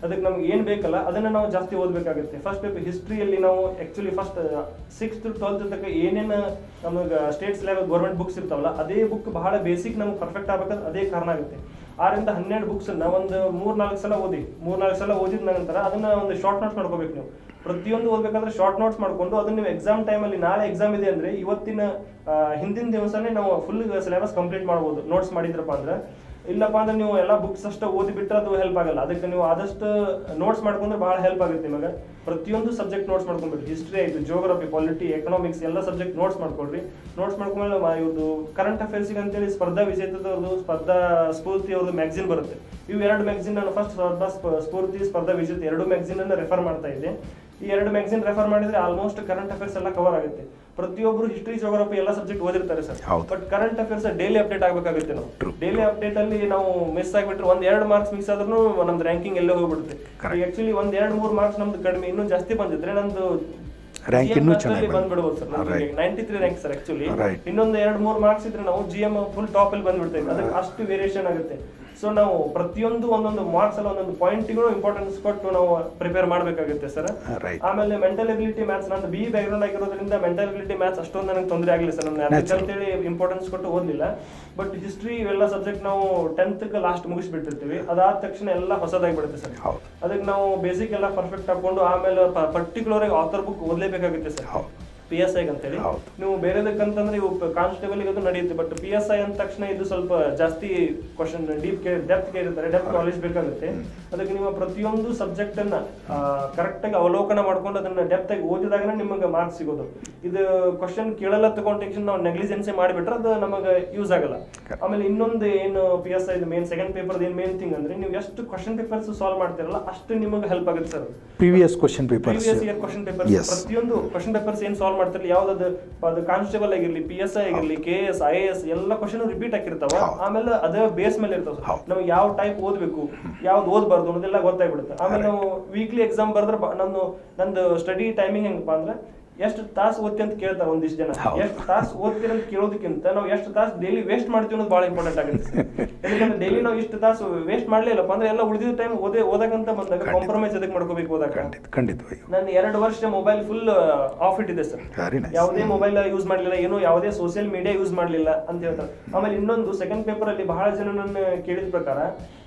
ಅದಕ್ಕೆ ನಮ್ಗೆ ಏನ್ ಬೇಕಲ್ಲ ಅದನ್ನ ನಾವು ಜಾಸ್ತಿ ಓದ್ಬೇಕಾಗುತ್ತೆ ಫಸ್ಟ್ ಪೇಪರ್ ಹಿಸ್ಟ್ರಿಯಲ್ಲಿ ನಾವು ಆಕ್ಚುಲಿ ಫಸ್ಟ್ ಸಿಕ್ಸ್ತ್ ಟ್ವೆಲ್ತ್ ತನಕ ಏನೇನು ನಮಗೆ ಸ್ಟೇಟ್ಸ್ ಲೆವೆಲ್ ಗೌರ್ಮೆಂಟ್ ಬುಕ್ಸ್ ಇರ್ತಾವಲ್ಲ ಅದೇ ಬುಕ್ ಬಹಳ ಬೇಸಿಕ್ ನಮ್ಗೆ ಪರ್ಫೆಕ್ಟ್ ಆಗ್ಬೇಕಂದ್ರೆ ಅದೇ ಕಾರಣ ಆಗುತ್ತೆ ಆರಿಂದ ಹನ್ನೆರಡು ಬುಕ್ಸ್ ಒಂದು ಮೂರ್ ನಾಲ್ಕು ಸಲ ಓದಿ ಮೂರ್ ನಾಲ್ಕು ಸಲ ಓದಿದ ನಂತರ ಅದನ್ನ ಒಂದು ಶಾರ್ಟ್ ನೋಟ್ಸ್ ಮಾಡ್ಕೋಬೇಕು ನೀವು ಪ್ರತಿಯೊಂದು ಓದ್ಬೇಕಾದ್ರೆ ಶಾರ್ಟ್ ನೋಟ್ಸ್ ಮಾಡ್ಕೊಂಡು ಅದನ್ನ ನೀವು ಎಕ್ಸಾಮ್ ಟೈಮಲ್ಲಿ ನಾಳೆ ಎಕ್ಸಾಮ್ ಇದೆ ಅಂದ್ರೆ ಇವತ್ತಿನ ಆ, ಹಿಂದಿನ ದಿವಸನೇ ನಾವು ಫುಲ್ ಸಿಲೆಬಸ್ ಕಂಪ್ಲೀಟ್ ಮಾಡ್ಬೋದು ನೋಟ್ಸ್ ಮಾಡಿದ್ರಪ್ಪ ಅಂದ್ರೆ ಇಲ್ಲಪ್ಪ ಅಂದ್ರೆ ನೀವು ಎಲ್ಲ ಬುಕ್ಸ್ ಅಷ್ಟೇ ಓದಿ ಬಿಟ್ರೆ ಅದು ಹೆಲ್ಪ್ ಆಗಲ್ಲ ಅದಕ್ಕೆ ನೀವು ಆದಷ್ಟು ನೋಟ್ಸ್ ಮಾಡ್ಕೊಂಡ್ರೆ ಬಹಳ ಹೆಲ್ಪ್ ಆಗುತ್ತೆ ನಿಮಗೆ ಪ್ರತಿಯೊಂದು ಸಬ್ಜೆಕ್ಟ್ ನೋಟ್ಸ್ ಮಾಡ್ಕೊಂಡ್ಬಿಟ್ಟು ಹಿಸ್ಟ್ರಿ ಆಯ್ತು ಜಿಯೋಗ್ರಫಿ ಪಾಲಿಟಿ ಎಕನಾಮಿಕ್ಸ್ ಎಲ್ಲ ಸಬ್ಜೆಕ್ಟ್ ನೋಟ್ಸ್ ಮಾಡ್ಕೊಳ್ರಿ ನೋಟ್ಸ್ ಮಾಡ್ಕೊಂಡ್ಮೇಲೆ ಮ- ಇವ್ರದ್ದು ಕರೆಂಟ್ ಅಫೇರ್ಸ್ಗೆ ಅಂತೇಳಿ ಸ್ಪರ್ಧಾ ವಿಜೇತದವ್ರದ್ದು ಸ್ಪರ್ಧಾ ಸ್ಫೂರ್ತಿ ಅವ್ರದ್ದು ಮ್ಯಾಗ್ಝಿನ್ ಬರುತ್ತೆ ಇವು ಎರಡು ಮ್ಯಾಗ್ಝಿನ್ ನಾನು ಫಸ್ಟ್ ಸ್ಪರ್ಧಾ ಸ್ಪ- ಸ್ಫೂರ್ತಿ ಸ್ಪರ್ಧಾ ವಿಜೇತ ಎರಡು ಮ್ಯಾಗ್ಝಿನ್ ಅನ್ನ ರೆಫರ್ ಮಾಡ್ತಾ ಇದ್ದೆ ಈ ಎರಡು ಮ್ಯಾಗ್ಝಿನ್ ರೆಫರ್ ಮಾಡಿದ್ರೆ ಆಲ್ಮೋಸ್ಟ್ ಕರೆಂಟ್ ಅಫೇರ್ಸ್ ಎಲ್ಲ ಕವರ್ ಆಗುತ್ತೆ ಪ್ರತಿಯೊಬ್ರು ಹಿಸ್ಟ್ರಿ ಜೋಗ್ರಫಿ ಎಲ್ಲ ಸಬ್ಜೆಕ್ಟ್ ಓದಿರ್ತಾರೆ ಸರ್ ಹೌದು. But current affairs daily update ಆಗಬೇಕಾಗುತ್ತೆ ನಾವು True. ಡೈಲಿ ಅಪ್ಡೇಟ್ ಅಲ್ಲಿ ನಾವು ಮಿಸ್ ಆಗಿಬಿಟ್ರೆ ಒಂದ್ ಎರಡು ಮಾರ್ಕ್ಸ್ ಮಿಸ್ ಆದ್ರೂ ನಮ್ದು ರ್ಯಾಂಕಿಂಗ್ ಎಲ್ಲೇ ಹೋಗ್ಬಿಡುತ್ತೆ Correct. ಆಕ್ಚುಲಿ ಒಂದ್ ಎರಡು ಮೂರು ಮಾರ್ಕ್ಸ್ ನಮ್ದು ಕಡಿಮೆ ಇನ್ನೂ ಜಾಸ್ತಿ ಬಂದಿದ್ರೆ ನಂದು Rank GM ಇನ್ನೂ class ಅಲ್ಲಿ ಚೆನ್ನಾಗಿ ಬಂದ್ಬಿಡ್ಬೋದು sir Right. Ninety three rank sir actually Right. ಇನ್ನೊಂದು ಎರಡು ಮೂರು ಮಾರ್ಕ್ಸ್ ಇದ್ರೆ ನಾವು ಜಿ ಎಂ ಫುಲ್ ಟಾಪ್ ಅಲ್ಲಿ ಬಂದ್ಬಿಡ್ತೇವೆ ಅದಕ್ಕೆ ಅಷ್ಟು ವೇರಿಯೇಷನ್ ಆಗುತ್ತೆ ಸೊ ನಾವು ಪ್ರತಿಯೊಂದು ಒಂದೊಂದು ಮಾರ್ಕ್ಸ್ ಅಲ್ಲಿ ಒಂದೊಂದು ಪಾಯಿಂಟ್ಗಳು ಇಂಪಾರ್ಟೆನ್ಸ್ ಕೊಟ್ಟು ನಾವು ಪ್ರಿಪೇರ್ ಮಾಡಬೇಕಾಗುತ್ತೆ ಸರ್ ರೈಟ್ ಆಮೇಲೆ ಮೆಂಟಲ್ ಎಬಿಲಿಟಿ ಮ್ಯಾಥ್ಸ್ ನಂದು ಬಿ ಬ್ಯಾಕ್ ಗ್ರೌಂಡ್ ಆಗಿರೋದ್ರಿಂದ ಮೆಂಟಲ್ ಎಬಿಲಿಟಿ ಮ್ಯಾಥ್ಸ್ ಅಷ್ಟೊಂದು ನನಗೆ ತೊಂದರೆ ಆಗಲಿಲ್ಲ ಸರ್ ನಾನು Natural. ಅಂತೇಳಿ ಇಂಪಾರ್ಟೆನ್ಸ್ ಕೊಟ್ಟು ಓದಲಿಲ್ಲ ಬಟ್ ಹಿಸ್ಟ್ರಿ ಇವೆಲ್ಲ ಸಬ್ಜೆಕ್ಟ್ ನಾವು ಟೆಂತ್ ಲಾಸ್ಟ್ ಮುಗಿಸ್ಬಿಟ್ಟಿರ್ತೀವಿ ಅದಾದ ತಕ್ಷಣ ಎಲ್ಲ ಹೊಸದಾಗಿ ಬಿಡುತ್ತೆ ಸರ್ ಹೌದು ಅದಕ್ಕೆ ನಾವು ಬೇಸಿಕ್ ಎಲ್ಲ ಪರ್ಫೆಕ್ಟ್ ಹಾಕೊಂಡು ಆಮೇಲೆ ಪರ್ಟಿಕ್ಯುಲರ್ ಆಗಿ ಆಥರ್ ಬುಕ್ ಓದಲೇಬೇಕಾಗುತ್ತೆ ಸರ್ ಹೌದು. ಪಿ ಎಸ್ ಐ ಅಂತೇಳಿ ಹೌದು. ನೀವು ಬೇರೆದಕ್ಕಂತಂದ್ರೆ ಇವು ಕಾನ್ಸ್ಟೇಬಲ್ ಅದು ನಡೆಯುತ್ತೆ ಬಟ್ ಪಿ ಎಸ್ ಐ ಅಂದ ತಕ್ಷಣ ಇದು ಸ್ವಲ್ಪ ಜಾಸ್ತಿ ಕ್ವಶನ್ ಡೀಪ್ ಡೆಪ್ತ್ ಕೇಳಿರ್ತಾರೆ ಡೆಪ್ತ್ ನಾಲೆಜ್ ಬೇಕಾಗುತ್ತೆ ಅದಕ್ಕೆ ನಿಮ್ಮ ಪ್ರತಿಯೊಂದು ಸಬ್ಜೆಕ್ಟ್ ಅನ್ನ ಕರೆಕ್ಟ್ ಆಗಿ ಅವಲೋಕನ ಮಾಡ್ಕೊಂಡು ಅದನ್ನ ಡೆಪ್ತ್ ಆಗಿ ಓದಿದಾಗನೇ ನಿಮಗೆ ಮಾರ್ಕ್ಸ್ ಸಿಗೋದು ಇದು ಕ್ವಶನ್ ಕೇಳಲ್ಲ ತಗೊಂಡ ತಕ್ಷಣ ನಾವು ನೆಗ್ಲಿಜೆನ್ಸಿ ಮಾಡಿಬಿಟ್ರೆ ಅದು ನಮಗೆ ಯೂಸ್ ಆಗಲ್ಲ Correct. ಆಮೇಲೆ ಇನ್ನೊಂದು ಏನು P S I main second paper ಏನ್ ಮೇನ್ ಥಿಂಗ್ ಅಂದ್ರೆ ನೀವು ಎಷ್ಟು ಕ್ವಶನ್ ಪೇಪರ್ಸ್ ಸಾಲ್ವ್ ಮಾಡ್ತಿರಲ್ಲ ಅಷ್ಟು ನಿಮಗೆ ಹೆಲ್ಪ್ ಆಗುತ್ತೆ sir previous question papers previous year question paper Yes. ಪ್ರತಿಯೊಂದು ಕ್ವಶನ್ ಪೇಪರ್ಸ್ ಏನ್ ಸಾಲ್ವ್ ಮಾಡ್ತಿರಲಿ ಯಾವ್ದು ಅದು ಕಾನ್ಸ್ಟೇಬಲ್ ಆಗಿರ್ಲಿ ಪಿ ಎಸ್ ಐ ಆಗಿರ್ಲಿ ಕೆ ಎಸ್ ಐ ಎಸ್ ಎಲ್ಲ ಕ್ವಶನ್ ರಿಪೀಟ್ ಆಗಿರ್ತಾವ ಹೌದು. ಆಮೇಲೆ ಅದೇ ಬೇಸ್ ಮೇಲೆ ಇರ್ತಾವ ಹೌದು. ನಮ್ಗೆ ಯಾವ ಟೈಪ್ ಓದ್ಬೇಕು ಯಾವ್ದು ಓದ್ಬಾರ್ದು ಅನ್ನೋದೆಲ್ಲ ಗೊತ್ತಾಗ್ಬಿಡುತ್ತೆ ಆಮೇಲೆ ನಾವು ವೀಕ್ಲಿ ಎಕ್ಸಾಮ್ ಬರ್ದ್ರೆ ಬ- ನಂದು ನಂದು ಸ್ಟಡಿ ಟೈಮಿಂಗ್ ಹೆಂಗಪ್ಪ ಅಂದ್ರೆ ಎಷ್ಟು ತಾಸು ಓದ್ತಿ ಅಂತ ಕೇಳ್ತಾರೆ ಒಂದಿಷ್ಟು ಜನ ಹೌದು. ಎಷ್ಟು ತಾಸು ಓದ್ತೀರ ಅಂತ ಕೇಳೋದಕ್ಕಿಂತ ನಾವು ಎಷ್ಟು ತಾಸು ಡೈಲಿ ವೇಸ್ಟ್ ಮಾಡ್ತೀವಿ ಅನ್ನೋದು ಭಾಳ ಇಂಪಾರ್ಟೆಂಟ್ ಆಗುತ್ತೆ ಯಾಕಂದ್ರೆ ಡೈಲಿ ನಾವು ಇಷ್ಟು ತಾಸು ವೇಸ್ಟ್ ಮಾಡ್ಲಿಲ್ಲಪ್ಪ ಅಂದ್ರೆ ಎಲ್ಲ ಉಳಿದಿದ್ದ ಟೈಮ್ ಓದೇ ಓದಕ್ಕಂತ ಬಂದಾಗ ಖಂಡಿತ. ಕಾಂಪ್ರಮೈಸ್ ಅದಕ್ಕೆ ಮಾಡ್ಕೋಬೇಕು ಓದಕ್ಕೆ ಖಂಡಿತ ಖಂಡಿತವಾಗಿ ನಾನು ಎರಡು ವರ್ಷ ಮೊಬೈಲ್ ಫುಲ್ ಆಫ್ ಇಟ್ಟಿದೆ ಸರ್ ವೆರಿ ನೈಸ್ ಯಾವುದೇ ಮೊಬೈಲ್ ಯೂಸ್ ಮಾಡಲಿಲ್ಲ ಏನು ಯಾವುದೇ ಸೋಷಿಯಲ್ ಮೀಡಿಯಾ ಯೂಸ್ ಮಾಡಲಿಲ್ಲ ಅಂತ ಹೇಳ್ತಾರೆ ಆಮೇಲೆ ಇನ್ನೊಂದು ಸೆಕೆಂಡ್ ಪೇಪರ್ ಅಲ್ಲಿ ಬಹಳ ಜನ ನನ್ನ ಕೇಳಿದ ಪ್ರಕಾರ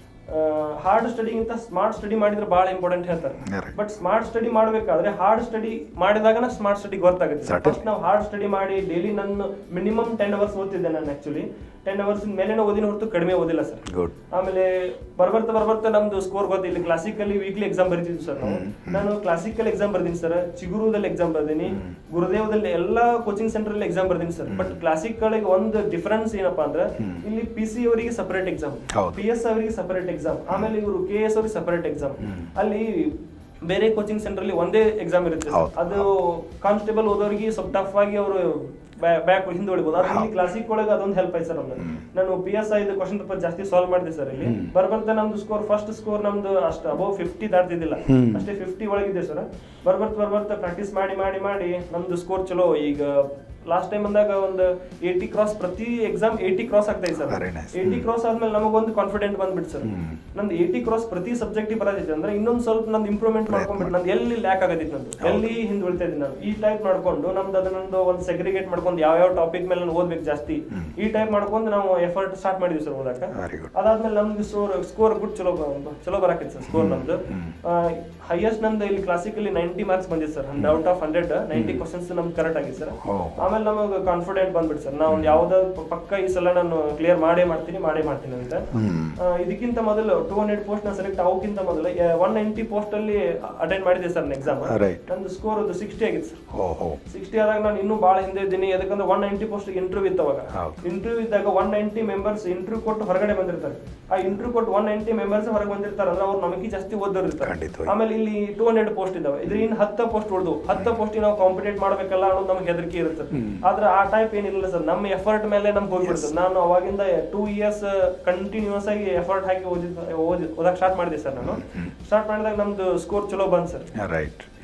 ಹಾರ್ಡ್ ಸ್ಟಡಿಗಿಂತ ಸ್ಮಾರ್ಟ್ ಸ್ಟಡಿ ಮಾಡಿದ್ರೆ ಬಹಳ ಇಂಪಾರ್ಟೆಂಟ್ ಹೇಳ್ತಾರೆ Correct. ಬಟ್ ಸ್ಮಾರ್ಟ್ ಸ್ಟಡಿ ಮಾಡಬೇಕಾದ್ರೆ ಹಾರ್ಡ್ ಸ್ಟಡಿ ಮಾಡಿದಾಗನ ಸ್ಮಾರ್ಟ್ ಸ್ಟಡಿ ಗೊತ್ತಾಗುತ್ತೆ Certainly. ಫಸ್ಟ್ ನಾವು ಹಾರ್ಡ್ ಸ್ಟಡಿ ಮಾಡಿ ಡೈಲಿ ನನ್ನ ಮಿನಿಮಮ್ ಟೆನ್ ಅವರ್ಸ್ ಓದ್ತಿದ್ದೆ ನಾನು ಆಕ್ಚುಲಿ ಟೆನ್ ಅವರ್ಸ್ ಮೇಲೆನೇ ಓದಿನ ಹೊರತು ಕಡಿಮೆ ಓದಿಲ್ಲ ಸರ್ ಗುಡ್ ಆಮೇಲೆ ಬರ್ಬರ್ತಾ ಬರ್ಬರ್ತಾ ನಮ್ದು ಸ್ಕೋರ್ ಗೊತ್ತಿಲ್ಲ ಇಲ್ಲಿ ಕ್ಲಾಸಿಕಲಿ ವೀಕ್ಲಿ ಎಕ್ಸಾಮ್ ಬರೀತಿದ್ವಿ ಸರ್ ನಾವು ನಾನು ಕ್ಲಾಸಿಕಲ್ ಎಕ್ಸಾಮ್ ಬರ್ದೀನಿ ಸರ್ ಚಿಗುರುದಲ್ಲಿ ಎಕ್ಸಾಮ್ ಬರ್ದೀನಿ ಗುರುದೇವದಲ್ಲಿ ಎಲ್ಲಾ ಕೋಚಿಂಗ್ ಸೆಂಟರ್ ಅಲ್ಲಿ ಎಕ್ಸಾಮ್ ಬರ್ದೀನಿ ಸರ್ ಬಟ್ ಕ್ಲಾಸಿಕಲ್ ಒಂದು ಡಿಫರೆನ್ಸ್ ಏನಪ್ಪಾ ಅಂದ್ರೆ ಇಲ್ಲಿ ಪಿ ಸಿ ಅವರಿಗೆ ಸಪರೇಟ್ ಎಕ್ಸಾಮ್ ಹೌದು. ಪಿ ಎಸ್ ಅವರಿಗೆ ಸಪರೇಟ್ ಎಕ್ಸಾಮ್ ಆಮೇಲೆ ಇವರು ಕೆ ಎಸ್ ಅವರಿಗೆ ಸಪರೇಟ್ ಎಕ್ಸಾಮ್ ಅಲ್ಲಿ ಬೇರೆ ಕೋಚಿಂಗ್ ಸೆಂಟರ್ ಅಲ್ಲಿ ಒಂದೇ ಎಕ್ಸಾಮ್ ಇರುತ್ತೆ sir. ಹೌದು. ಅದು ಕಾನ್ಸ್ಟೇಬಲ್ ಓದೋರಿಗೆ ಸ್ವಲ್ಪ ಟಫ್ ಆಗಿ ಅವರು ಬ್ಯಾಕ್ ಹಿಂದೆ ಹೊಡಿಬೋದು ಆದ್ರೆ ಇಲ್ಲಿ ಕ್ಲಾಸಿಕ್ ಒಳಗೆ ಅದೊಂದು ಹೆಲ್ಪ್ ಆಯ್ತು ಸರ್ ನಮ್ದು ನಾನು ಪಿ ಎಸ್ ಐದು ಕ್ವಶನ್ ಪೇಪರ್ ಜಾಸ್ತಿ ಸಾಲ್ವ್ ಮಾಡಿದೆ ಸರ್ ಇಲ್ಲಿ ಬರ್ಬರ್ತಾ ನಮ್ದು ಸ್ಕೋರ್ ಫಸ್ಟ್ ಸ್ಕೋರ್ ನಮ್ದು ಅಷ್ಟು ಅಬೌವ್ ಫಿಫ್ಟಿ ದಾಟ್ತಿದ್ದಿಲ್ಲ ಹ್ಮ್. ಅಷ್ಟೇ ಫಿಫ್ಟಿ ಒಳಗಿದೆ ಸರ್ ಬರ್ಬರ್ತ ಬರ್ಬರ್ತಾ ಪ್ರಾಕ್ಟೀಸ್ ಮಾಡಿ ಮಾಡಿ ಮಾಡಿ ನಮ್ದು ಸ್ಕೋರ್ ಚಲೋ ಈಗ ಲಾಸ್ಟ್ ಟೈಮ್ ಬಂದಾಗ ಒಂದು ಏಯ್ಟಿ ಕ್ರಾಸ್ ಪ್ರತಿ ಎಕ್ಸಾಮ್ ಏಯ್ಟಿ ಕ್ರಾಸ್ ಆಗ್ತಾ ಇದೆ sir Very nice. Eighty cross ಆದ್ಮೇಲೆ ನಮಗೊಂದು ಕಾನ್ಫಿಡೆಂಟ್ ಬಂದ್ಬಿಟ್ಟು ಸರ್ ಹ್ಮ್. ನಂದು ಏಯ್ಟಿ ಕ್ರಾಸ್ ಪ್ರತಿ ಸಬ್ಜೆಕ್ಟ್ ಬರೋದೈತೆ ಅಂದ್ರೆ ಇನ್ನೊಂದು ಸ್ವಲ್ಪ ನಂದು ಇಂಪ್ರೂವ್ಮೆಂಟ್ ಮಾಡ್ಕೊಂಡ್ಬಿಟ್ಟು ನಂದು ಎಲ್ಲಿ ಲ್ಯಾಕ್ ಆಗದಿತ್ತು ನಂದು ಎಲ್ಲಿ ಹಿಂದೆ ಉಳಿತಾ ಇದ್ದೀನಿ ನಾನು ಈ ಟೈಪ್ ಮಾಡ್ಕೊಂಡು ನಮ್ದು ಅದನ್ನೊಂದು ಒಂದು ಸೆಗ್ರಿಗೇಟ್ ಮಾಡ್ಕೊಂಡು ಯಾವ ಯಾವ ಟಾಪಿಕ್ ಮೇಲೆ ನಾನು ಓದ್ಬೇಕು ಜಾಸ್ತಿ ಈ ಟೈಪ್ ಮಾಡ್ಕೊಂಡು ನಾವು ಎಫರ್ಟ್ ಸ್ಟಾರ್ಟ್ ಮಾಡಿದ್ವಿ ಸರ್ ಓದಕ್ಕೆ ವೆರಿ ಗುಡ್ ಅದಾದ್ಮೇಲೆ ನಮ್ದು ಸ್ಕೋರ್ ಸ್ಕೋರ್ ಗುಡ್ ಚಲೋ ಬ- ಚಲೋ ಬರಾಕೈತೆ ಸರ್ ಸ್ಕೋರ್ ನಮ್ದು ಹೈಯೆಸ್ಟ್ ನಮ್ದು ಇಲ್ಲಿ ಕ್ಲಾಸಿಕಲಿ ನೈಂಟಿ ಮಾರ್ಕ್ಸ್ ಬಂದಿದೆ sir out of hundred ninety questions ನಮ್ಗೆ ಕರೆಕ್ಟ್ ಆಗಿದೆ ಸರ್ ಓ ಆಮೇಲೆ ನಮಗೆ ಕಾನ್ಫಿಡೆಂಟ್ ಬಂದ್ಬಿಟ್ಟು ಸರ್ ನಾವು ಯಾವ್ದು ಪಕ್ಕ ಈ ಸಲ ನಾನು ಕ್ಲಿಯರ್ ಮಾಡೇ ಮಾಡ್ತೀನಿ ಮಾಡೇ ಮಾಡ್ತೀನಿ ಅಂತ ಹ್ಮ್ ಆ, ಇದಕ್ಕಿಂತ ಮೊದಲು ಟೂ ಹಂಡ್ರೆಡ್ ಪೋಸ್ಟ್ ನ ಸೆಲೆಕ್ಟ್ ಆಗೋಕ್ಕಿಂತ ಮೊದಲು ಒನ್ ನೈಂಟಿ ಪೋಸ್ಟ್ ಅಲ್ಲಿ ಅಟೆಂಡ್ ಮಾಡಿದೆ ಸರ್ ಎಕ್ಸಾಮ್ Right. ನಂದು ಸ್ಕೋರ್ ಅದು ಸಿಕ್ಸ್ಟಿ ಆಗಿತ್ತು ಸರ್ ಓ ಹೋ ಸಿಕ್ಸ್ಟಿ ಆದಾಗ ನಾನು ಇನ್ನೂ ಭಾಳ ಹಿಂದೆ ಇದ್ದೀನಿ ಯಾಕಂದ್ರೆ ಒನ್ ನೈಂಟಿ ಪೋಸ್ಟ್ ಇಂಟರ್ವ್ಯೂ ಇತ್ತು ಅವಾಗ ಹೌದು. ಇಂಟರ್ವ್ಯೂ ಇದ್ದಾಗ ಒನ್ ನೈಂಟಿ ಮೆಂಬರ್ಸ್ ಇಂಟರ್ವ್ಯೂ ಕೊಟ್ಟು ಹೊರಗಡೆ ಬಂದಿರ್ತಾರೆ ಆ ಇಂಟರ್ವ್ಯೂ ಕೊಟ್ಟು ಒನ್ ನೈಂಟಿ ಮೆಂಬರ್ಸ್ ಹೊರಗೆ ಬಂದಿರ್ತಾರೆ ಅಂದ್ರೆ ಅವ್ರು ನಮಗೆ ಜಾಸ್ತಿ ಓದೋರು ಇರ್ತಾರೆ ಖಂಡಿತವಾಗಿ. ಆಮೇಲೆ ಇಲ್ಲಿ ಟೂ ಹಂಡ್ರೆಡ್ ಪೋಸ್ಟ್ ಇದಾವೆ ಇದ್ರ ಇನ್ನು ಹತ್ತು ಪೋಸ್ಟ್ ಉಳಿದು ಹತ್ತು ಪೋಸ್ಟ್ ನಾವು ಕಾಂಪಿಟೇಟ್ ಮಾಡ್ಬೇಕಲ್ಲ ಅನ್ನೋದು ನಮ್ಗೆ ಹೆದರಿಕೆ ಇರುತ್ತೆ ಆದ್ರೆ ಆ ಟೈಪ್ ಏನಿಲ್ಲ ಸರ್ ನಮ್ಮ ಎಫರ್ಟ್ ಮೇಲೆ ನಮ್ಗೆ ಹೋಗ್ಬಿಡ್ತದೆ ನಾನು ಅವಾಗಿಂದ ಟೂ ಇಯರ್ಸ್ ಕಂಟಿನ್ಯೂಸ್ ಆಗಿ ಎಫರ್ಟ್ ಹಾಕಿ ಓದಿದ್ ಓದಿ ಓದಕ್ ಸ್ಟಾರ್ಟ್ ಮಾಡಿದೆ ಸರ್ ನಾನು ಸ್ಟಾರ್ಟ್ ಮಾಡಿದಾಗ ನಮ್ದು ಸ್ಕೋರ್ ಚಲೋ ಬಂದ್ ಸರ್ ರೈಟ್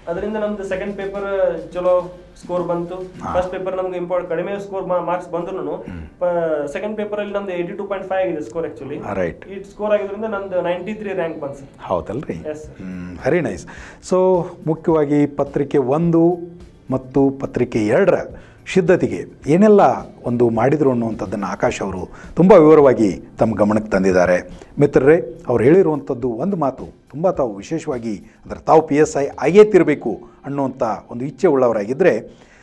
ಅದರಿಂದ ನಮ್ದು ಸೆಕೆಂಡ್ ಪೇಪರ್ ಚಲೋ ಸ್ಕೋರ್ ಬಂತು ಫಸ್ಟ್ ಪೇಪರ್ ನಮ್ಗೆ ಇಂಪಾರ್ಟ್ ಕಡಿಮೆ ಸ್ಕೋರ್ ಮಾರ್ಕ್ಸ್ ಬಂದ್ರು ಸೆಕೆಂಡ್ ಪೇಪರ್ ಅಲ್ಲಿ ನಮ್ದು ಏಯ್ಟಿ ಟೂ ಪಾಯಿಂಟ್ ಫೈವ್ ಆಗಿದೆ ಸ್ಕೋರ್ ಆಕ್ಚುಲಿ ರೈಟ್ ಈ ಸ್ಕೋರ್ ಆಗಿದ್ರಿಂದ ನಂದು ನೈಂಟಿ ತ್ರೀ ರ್ಯಾಂಕ್ ಬಂತು ಸರ್ ಹೌದಲ್ರಿ yes sir very nice so ಮುಖ್ಯವಾಗಿ ಪತ್ರಿಕೆ ಒಂದು ಮತ್ತು ಪತ್ರಿಕೆ ಎರಡರ ಸಿದ್ಧತೆಗೆ ಏನೆಲ್ಲ ಒಂದು ಮಾಡಿದರು ಅನ್ನುವಂಥದ್ದನ್ನು ಆಕಾಶ್ ಅವರು ತುಂಬ ವಿವರವಾಗಿ ತಮ್ಮ ಗಮನಕ್ಕೆ ತಂದಿದ್ದಾರೆ ಮಿತ್ರರೇ ಅವ್ರು ಹೇಳಿರುವಂಥದ್ದು ಒಂದು ಮಾತು ತುಂಬ ತಾವು ವಿಶೇಷವಾಗಿ ಅಂದರೆ ತಾವು ಪಿ ಎಸ್ ಐ ಆಗೇ ತಿರಬೇಕು ಅನ್ನುವಂಥ ಒಂದು ಇಚ್ಛೆ ಉಳ್ಳವರಾಗಿದ್ದರೆ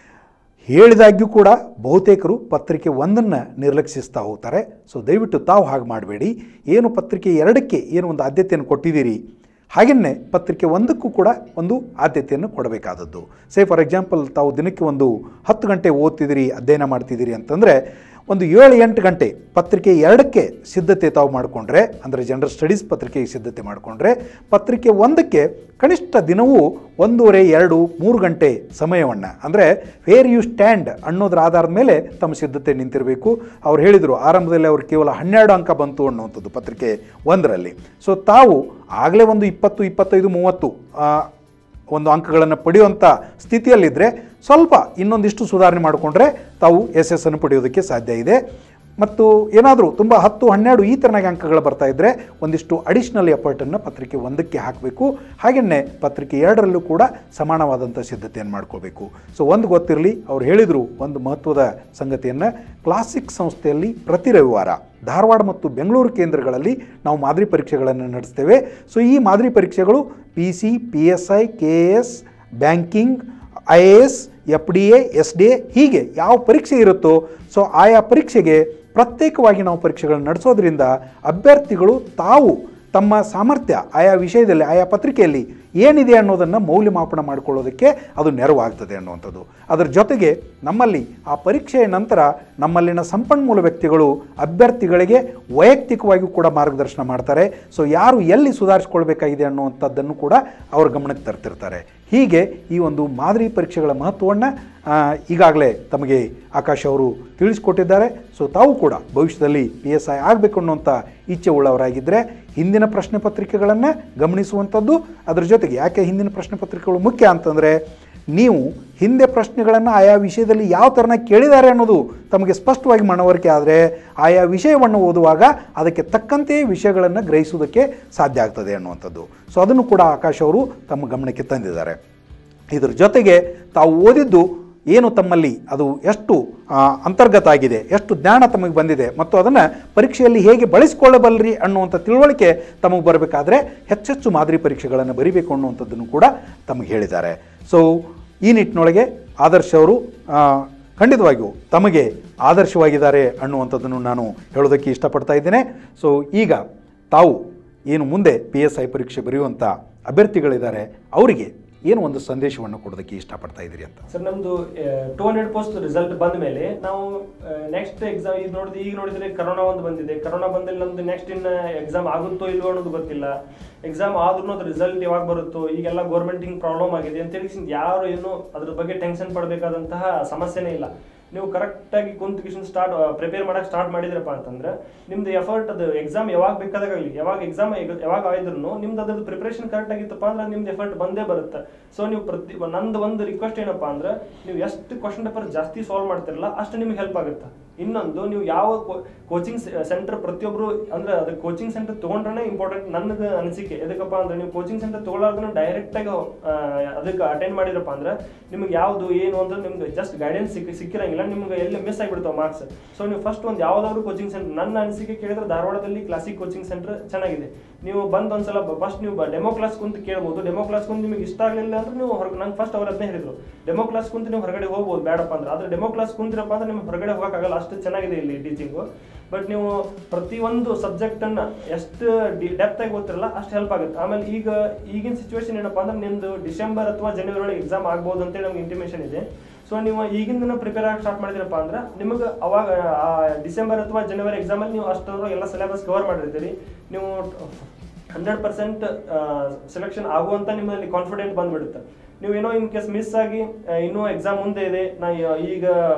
ಹೇಳಿದಾಗ್ಯೂ ಕೂಡ ಬಹುತೇಕರು ಪತ್ರಿಕೆ ಒಂದನ್ನು ನಿರ್ಲಕ್ಷಿಸ್ತಾ ಹೋಗ್ತಾರೆ ಸೊ ದಯವಿಟ್ಟು ತಾವು ಹಾಗೆ ಮಾಡಬೇಡಿ ಏನು ಪತ್ರಿಕೆ ಎರಡಕ್ಕೆ ಏನು ಒಂದು ಆದ್ಯತೆಯನ್ನು ಕೊಟ್ಟಿದ್ದೀರಿ ಹಾಗೆಯೇ ಪತ್ರಿಕೆ ಒಂದಕ್ಕೂ ಕೂಡ ಒಂದು ಆದ್ಯತೆಯನ್ನು ಕೊಡಬೇಕಾದದ್ದು ಸೇ ಫಾರ್ ಎಕ್ಸಾಂಪಲ್ ತಾವು ದಿನಕ್ಕೆ ಒಂದು ಹತ್ತು ಗಂಟೆ ಓದ್ತಿದ್ದೀರಿ ಅಧ್ಯಯನ ಮಾಡ್ತಿದ್ದೀರಿ ಅಂತಂದರೆ ಒಂದು ಏಳು ಎಂಟು ಗಂಟೆ ಪತ್ರಿಕೆ ಎರಡಕ್ಕೆ ಸಿದ್ಧತೆ ತಾವು ಮಾಡಿಕೊಂಡ್ರೆ ಅಂದರೆ ಜನರಲ್ ಸ್ಟಡೀಸ್ ಪತ್ರಿಕೆಗೆ ಸಿದ್ಧತೆ ಮಾಡಿಕೊಂಡ್ರೆ ಪತ್ರಿಕೆ ಒಂದಕ್ಕೆ ಕನಿಷ್ಠ ದಿನವೂ ಒಂದೂವರೆ ಎರಡು ಮೂರು ಗಂಟೆ ಸಮಯವನ್ನು ಅಂದರೆ ವೇರ್ ಯು ಸ್ಟ್ಯಾಂಡ್ ಅನ್ನೋದ್ರ ಆಧಾರದ ಮೇಲೆ ತಮ್ಮ ಸಿದ್ಧತೆ ನಿಂತಿರಬೇಕು ಅವ್ರು ಹೇಳಿದರು ಆರಂಭದಲ್ಲಿ ಅವ್ರು ಕೇವಲ ಹನ್ನೆರಡು ಅಂಕ ಬಂತು ಅನ್ನುವಂಥದ್ದು ಪತ್ರಿಕೆ ಒಂದರಲ್ಲಿ ಸೊ ತಾವು ಆಗಲೇ ಒಂದು ಇಪ್ಪತ್ತು ಇಪ್ಪತ್ತೈದು ಮೂವತ್ತು ಆ, ಒಂದು ಅಂಕಗಳನ್ನು ಪಡೆಯುವಂಥ ಸ್ಥಿತಿಯಲ್ಲಿದ್ದರೆ ಸ್ವಲ್ಪ ಇನ್ನೊಂದಿಷ್ಟು ಸುಧಾರಣೆ ಮಾಡಿಕೊಂಡ್ರೆ ತಾವು ಎಸ್ ಎಸ್ ಅನ್ನು ಪಡೆಯೋದಕ್ಕೆ ಸಾಧ್ಯ ಇದೆ ಮತ್ತು ಏನಾದರೂ ತುಂಬ ಹತ್ತು ಹನ್ನೆರಡು ಈ ಥರನಾಗಿ ಅಂಕಗಳು ಬರ್ತಾ ಇದ್ದರೆ ಒಂದಿಷ್ಟು ಅಡಿಷ್ನಲ್ ಎಫರ್ಟನ್ನು ಪತ್ರಿಕೆ ಒಂದಕ್ಕೆ ಹಾಕಬೇಕು ಹಾಗೆಯೇ ಪತ್ರಿಕೆ ಎರಡರಲ್ಲೂ ಕೂಡ ಸಮಾನವಾದಂಥ ಸಿದ್ಧತೆಯನ್ನು ಮಾಡ್ಕೋಬೇಕು ಸೊ ಒಂದು ಗೊತ್ತಿರಲಿ ಅವ್ರು ಹೇಳಿದರು ಒಂದು ಮಹತ್ವದ ಸಂಗತಿಯನ್ನು ಕ್ಲಾಸಿಕ್ ಸಂಸ್ಥೆಯಲ್ಲಿ ಪ್ರತಿ ರವಿವಾರ ಧಾರವಾಡ ಮತ್ತು ಬೆಂಗಳೂರು ಕೇಂದ್ರಗಳಲ್ಲಿ ನಾವು ಮಾದರಿ ಪರೀಕ್ಷೆಗಳನ್ನು ನಡೆಸ್ತೇವೆ ಸೊ ಈ ಮಾದರಿ ಪರೀಕ್ಷೆಗಳು P C P S I K S banking I A S F D A S D A ಹೀಗೆ ಯಾವ ಪರೀಕ್ಷೆ ಇರುತ್ತೋ ಸೊ ಆಯಾ ಪರೀಕ್ಷೆಗೆ ಪ್ರತ್ಯೇಕವಾಗಿ ನಾವು ಪರೀಕ್ಷೆಗಳನ್ನು ನಡೆಸೋದ್ರಿಂದ ಅಭ್ಯರ್ಥಿಗಳು ತಾವು ತಮ್ಮ ಸಾಮರ್ಥ್ಯ ಆಯಾ ವಿಷಯದಲ್ಲಿ ಆಯಾ ಪತ್ರಿಕೆಯಲ್ಲಿ ಏನಿದೆ ಅನ್ನೋದನ್ನು ಮೌಲ್ಯಮಾಪನ ಮಾಡಿಕೊಳ್ಳೋದಕ್ಕೆ ಅದು ನೆರವಾಗ್ತದೆ ಅನ್ನುವಂಥದ್ದು ಅದರ ಜೊತೆಗೆ ನಮ್ಮಲ್ಲಿ ಆ ಪರೀಕ್ಷೆಯ ನಂತರ ನಮ್ಮಲ್ಲಿನ ಸಂಪನ್ಮೂಲ ವ್ಯಕ್ತಿಗಳು ಅಭ್ಯರ್ಥಿಗಳಿಗೆ ವೈಯಕ್ತಿಕವಾಗಿಯೂ ಕೂಡ ಮಾರ್ಗದರ್ಶನ ಮಾಡ್ತಾರೆ ಸೊ ಯಾರು ಎಲ್ಲಿ ಸುಧಾರಿಸ್ಕೊಳ್ಬೇಕಾಗಿದೆ ಅನ್ನುವಂಥದ್ದನ್ನು ಕೂಡ ಅವ್ರ ಗಮನಕ್ಕೆ ತರ್ತಿರ್ತಾರೆ ಹೀಗೆ ಈ ಒಂದು ಮಾದರಿ ಪರೀಕ್ಷೆಗಳ ಮಹತ್ವವನ್ನು ಈಗಾಗಲೇ ತಮಗೆ ಆಕಾಶ್ ಅವರು ತಿಳಿಸ್ಕೊಟ್ಟಿದ್ದಾರೆ ಸೊ ತಾವು ಕೂಡ ಭವಿಷ್ಯದಲ್ಲಿ ಪಿ ಎಸ್ ಐ ಆಗಬೇಕು ಅನ್ನುವಂಥ ಇಚ್ಛೆ ಉಳ್ಳವರಾಗಿದ್ದರೆ ಹಿಂದಿನ ಪ್ರಶ್ನೆ ಪತ್ರಿಕೆಗಳನ್ನು ಗಮನಿಸುವಂಥದ್ದು ಅದರ ಜೊತೆಗೆ ಯಾಕೆ ಹಿಂದಿನ ಪ್ರಶ್ನೆ ಪತ್ರಿಕೆಗಳು ಮುಖ್ಯ ಅಂತಂದರೆ ನೀವು ಹಿಂದೆ ಪ್ರಶ್ನೆಗಳನ್ನು ಆಯಾ ವಿಷಯದಲ್ಲಿ ಯಾವ ಥರನ ಕೇಳಿದ್ದಾರೆ ಅನ್ನೋದು ತಮಗೆ ಸ್ಪಷ್ಟವಾಗಿ ಮನವರಿಕೆ ಆದರೆ ಆಯಾ ವಿಷಯವನ್ನು ಓದುವಾಗ ಅದಕ್ಕೆ ತಕ್ಕಂತೆ ವಿಷಯಗಳನ್ನು ಗ್ರಹಿಸುವುದಕ್ಕೆ ಸಾಧ್ಯ ಆಗ್ತದೆ ಅನ್ನುವಂಥದ್ದು ಸೊ ಅದನ್ನು ಕೂಡ ಆಕಾಶ್ ಅವರು ತಮ್ಮ ಗಮನಕ್ಕೆ ತಂದಿದ್ದಾರೆ ಇದರ ಜೊತೆಗೆ ತಾವು ಓದಿದ್ದು ಏನು ತಮ್ಮಲ್ಲಿ ಅದು ಎಷ್ಟು ಆ, ಅಂತರ್ಗತ ಆಗಿದೆ ಎಷ್ಟು ಜ್ಞಾನ ತಮಗೆ ಬಂದಿದೆ ಮತ್ತು ಅದನ್ನು ಪರೀಕ್ಷೆಯಲ್ಲಿ ಹೇಗೆ ಬಳಸಿಕೊಳ್ಳಬಲ್ಲರಿ ಅನ್ನುವಂಥ ತಿಳುವಳಿಕೆ ತಮಗೆ ಬರಬೇಕಾದ್ರೆ ಹೆಚ್ಚೆಚ್ಚು ಮಾದರಿ ಪರೀಕ್ಷೆಗಳನ್ನು ಬರಿಬೇಕು ಅನ್ನುವಂಥದ್ದನ್ನು ಕೂಡ ತಮಗೆ ಹೇಳಿದ್ದಾರೆ ಸೊ ಈ ನಿಟ್ಟಿನೊಳಗೆ ಆದರ್ಶ್ ಅವರು ಆ, ಖಂಡಿತವಾಗಿಯೂ ತಮಗೆ ಆದರ್ಶವಾಗಿದ್ದಾರೆ ಅನ್ನುವಂಥದ್ದನ್ನು ನಾನು ಹೇಳೋದಕ್ಕೆ ಇಷ್ಟಪಡ್ತಾ ಇದ್ದೇನೆ ಸೊ ಈಗ ತಾವು ಏನು ಮುಂದೆ ಪಿ ಎಸ್ ಐ ಪರೀಕ್ಷೆ ಬರೆಯುವಂಥ ಅಭ್ಯರ್ಥಿಗಳಿದ್ದಾರೆ ಅವರಿಗೆ ಏನು ಒಂದು ಸಂದೇಶವನ್ನು ಕೊಡೋದಕ್ಕೆ ಇಷ್ಟಪಡ್ತಾ ಇದ್ದೀರಿ ಅಂತ ಸರ್ ನಮ್ದು ಟೂ ಹಂಡ್ರೆಡ್ ಪೋಸ್ಟ್ ರಿಸಲ್ಟ್ ಬಂದ ಮೇಲೆ ನಾವು ನೆಕ್ಸ್ಟ್ ಎಕ್ಸಾಮ್ ಈಗ ನೋಡಿದ್ರೆ ಈಗ ನೋಡಿದ್ರೆ ಕರೋನಾ ಒಂದು ಬಂದಿದೆ ಕರೋನಾ ಬಂದಲ್ಲಿ ನಮ್ದು ನೆಕ್ಸ್ಟ್ ಇನ್ನ ಎಕ್ಸಾಮ್ ಆಗುತ್ತೋ ಇಲ್ವೋ ಅನ್ನೋದು ಗೊತ್ತಿಲ್ಲ ಎಕ್ಸಾಮ್ ಆದ್ರೂ ಅದ್ರ ರಿಸಲ್ಟ್ ಯಾವಾಗ ಬರುತ್ತೋ ಈಗೆಲ್ಲ ಗೌರ್ಮೆಂಟ್ ಹಿಂಗ್ ಪ್ರಾಬ್ಲಮ್ ಆಗಿದೆ ಅಂತೇಳಿ ಯಾರು ಏನು ಅದ್ರ ಬಗ್ಗೆ ಟೆನ್ಷನ್ ಪಡಬೇಕಾದಂತಹ ಸಮಸ್ಯೆನೇ ಇಲ್ಲ ನೀವು ಕರೆಕ್ಟ್ ಆಗಿ ಕುಂತ್ ಸ್ಟಾರ್ಟ್ ಪ್ರಿಪೇರ್ ಮಾಡಕ್ ಸ್ಟಾರ್ಟ್ ಮಾಡಿದ್ರಪ್ಪ ಅಂತಂದ್ರೆ ನಿಮ್ದು ಎಫರ್ಟ್ ಅದು ಎಕ್ಸಾಮ್ ಯಾವಾಗ ಬೇಕಾದಾಗಲಿ ಯಾವಾಗ ಎಕ್ಸಾಮ್ ಯಾವಾಗ ಆಯ್ದ್ರು ನಿಮ್ದು ಅದ್ರದ್ದು ಪ್ರಿಪರೇಷನ್ ಕರೆಕ್ಟ್ ಆಗಿತ್ತಪ್ಪ ಅಂದ್ರೆ ನಿಮ್ದು ಎಫರ್ಟ್ ಬಂದೇ ಬರುತ್ತೆ ಸೊ ನೀವು ಪ್ರತಿ ನಂದು ಒಂದು ರಿಕ್ವೆಸ್ಟ್ ಏನಪ್ಪಾ ಅಂದ್ರೆ ನೀವು ಎಷ್ಟು ಕ್ವಶನ್ ಪೇಪರ್ ಜಾಸ್ತಿ ಸಾಲ್ವ್ ಮಾಡ್ತಿರಲ್ಲ ಅಷ್ಟು ನಿಮ್ಗೆ ಹೆಲ್ಪ್ ಆಗುತ್ತೆ ಇನ್ನೊಂದು ನೀವು ಯಾವ ಕೋಚಿಂಗ್ ಸೆಂಟರ್ ಪ್ರತಿಯೊಬ್ರು ಅಂದ್ರೆ ಅದು ಕೋಚಿಂಗ್ ಸೆಂಟರ್ ತಗೊಂಡ್ರೆ ಇಂಪಾರ್ಟೆಂಟ್ ನನ್ನದು ಅನಿಸಿಕೆ ಎದಕ್ಕಪ್ಪ ಅಂದ್ರೆ ನೀವು ಕೋಚಿಂಗ್ ಸೆಂಟರ್ ತಗೊಳ್ಳಾರ್ದನ್ನ ಡೈರೆಕ್ಟ್ ಆಗಿ ಆ, ಅದಕ್ಕೆ ಅಟೆಂಡ್ ಮಾಡಿರಪ್ಪ ಅಂದ್ರೆ ನಿಮ್ಗೆ ಯಾವ್ದು ಏನು ಅಂದ್ರೆ ನಿಮ್ಗೆ ಜಸ್ಟ್ ಗೈಡೆನ್ಸ್ ಸಿಕ್ಕಿ ಸಿಕ್ಕಿರಂಗಿಲ್ಲ ನಿಮ್ಗೆ ಎಲ್ಲಿ ಮಿಸ್ ಆಗಿಬಿಡ್ತಾವ ಮಾರ್ಕ್ಸ್ ಸೊ ನೀವು ಫಸ್ಟ್ ಒಂದು ಯಾವ್ದಾದ್ರು ಕೋಚಿಂಗ್ ಸೆಂಟರ್ ನನ್ನ ಅನಿಸಿಕೆ ಕೇಳಿದ್ರೆ ಧಾರವಾಡದಲ್ಲಿ ಕ್ಲಾಸಿಕ್ ಕೋಚಿಂಗ್ ಸೆಂಟರ್ ಚೆನ್ನಾಗಿದೆ ನೀವು ಬಂದ್ ಒಂದ್ಸಲ ಫಸ್ಟ್ ನೀವು ಡೆಮೋ ಕ್ಲಾಸ್ ಕುಂತ ಕೇಳ್ಬೋದು ಡೆಮೋ ಕ್ಲಾಸ್ ಕುಂತ ನಿಮಗೆ ಇಷ್ಟ ಆಗಲಿಲ್ಲ ಅಂದ್ರೆ ನೀವು ಹೊರಗೆ ನಂಗೆ ಫಸ್ಟ್ ಅವ್ರ ಅದನ್ನೇ ಹೇಳಿದ್ರು ಡೆಮೋ ಕ್ಲಾಸ್ ಕುಂತ ನೀವು ಹೊರಗಡೆ ಹೋಗ್ಬೋದು ಬೇಡಪ್ಪ ಅಂದ್ರೆ ಆದ್ರೆ ಡೆಮೋ ಕ್ಲಾಸ್ ಕುಂತಿರಪ್ಪ ಅಂದ್ರೆ ನಿಮ್ಗೆ ಹೊರಗಡೆ ಹೋಗಕ್ಕಾಗಲ್ಲ ಅಷ್ಟು ಚೆನ್ನಾಗಿದೆ ಇಲ್ಲಿ ಟೀಚಿಂಗು ಬಟ್ ನೀವು ಪ್ರತಿಯೊಂದು ಸಬ್ಜೆಕ್ಟ್ ಅನ್ನ ಎಷ್ಟು ಡೆಪ್ತ್ ಆಗಿ ಓದ್ತಿರಲ್ಲ ಅಷ್ಟು ಹೆಲ್ಪ್ ಆಗುತ್ತೆ ಆಮೇಲೆ ಈಗ ಈಗಿನ ಸಿಚುವೇಶನ್ ಏನಪ್ಪಾ ಅಂದ್ರೆ ನಿಮ್ದು ಡಿಸೆಂಬರ್ ಅಥವಾ ಜನವರಿ ಒಳಗೆ ಎಕ್ಸಾಮ್ ಆಗ್ಬೋದು ಅಂತೇಳಿ ನಮ್ಗೆ ಇಂಟಿಮೇಷನ್ ಇದೆ ಸೊ ನೀವು ಈಗಿಂದ ಪ್ರಿಪೇರ್ ಆಗಿ ಸ್ಟಾರ್ಟ್ ಮಾಡಿದ್ರಪ್ಪ ಅಂದ್ರೆ ನಿಮಗೆ ಅವಾಗ ಆ ಡಿಸೆಂಬರ್ ಅಥವಾ ಜನವರಿ ಎಕ್ಸಾಮಲ್ಲಿ ನೀವು ಅಷ್ಟರ ಎಲ್ಲ ಸಿಲೆಬಸ್ ಕವರ್ ಮಾಡಿರ್ತೀರಿ ನೀವು ಹಂಡ್ರೆಡ್ ಪರ್ಸೆಂಟ್ ಸೆಲೆಕ್ಷನ್ ಆಗುವಂತ ನಿಮ್ಮಲ್ಲಿ ಕಾನ್ಫಿಡೆಂಟ್ ಬಂದ್ಬಿಡುತ್ತೆ ನೀವು ಏನೋ ಇನ್ ಕೇಸ್ ಮಿಸ್ ಆಗಿ ಆ, ಇನ್ನೂ ಎಕ್ಸಾಮ್ ಮುಂದೆ ಇದೆ ನಾ ಯ- ಈಗ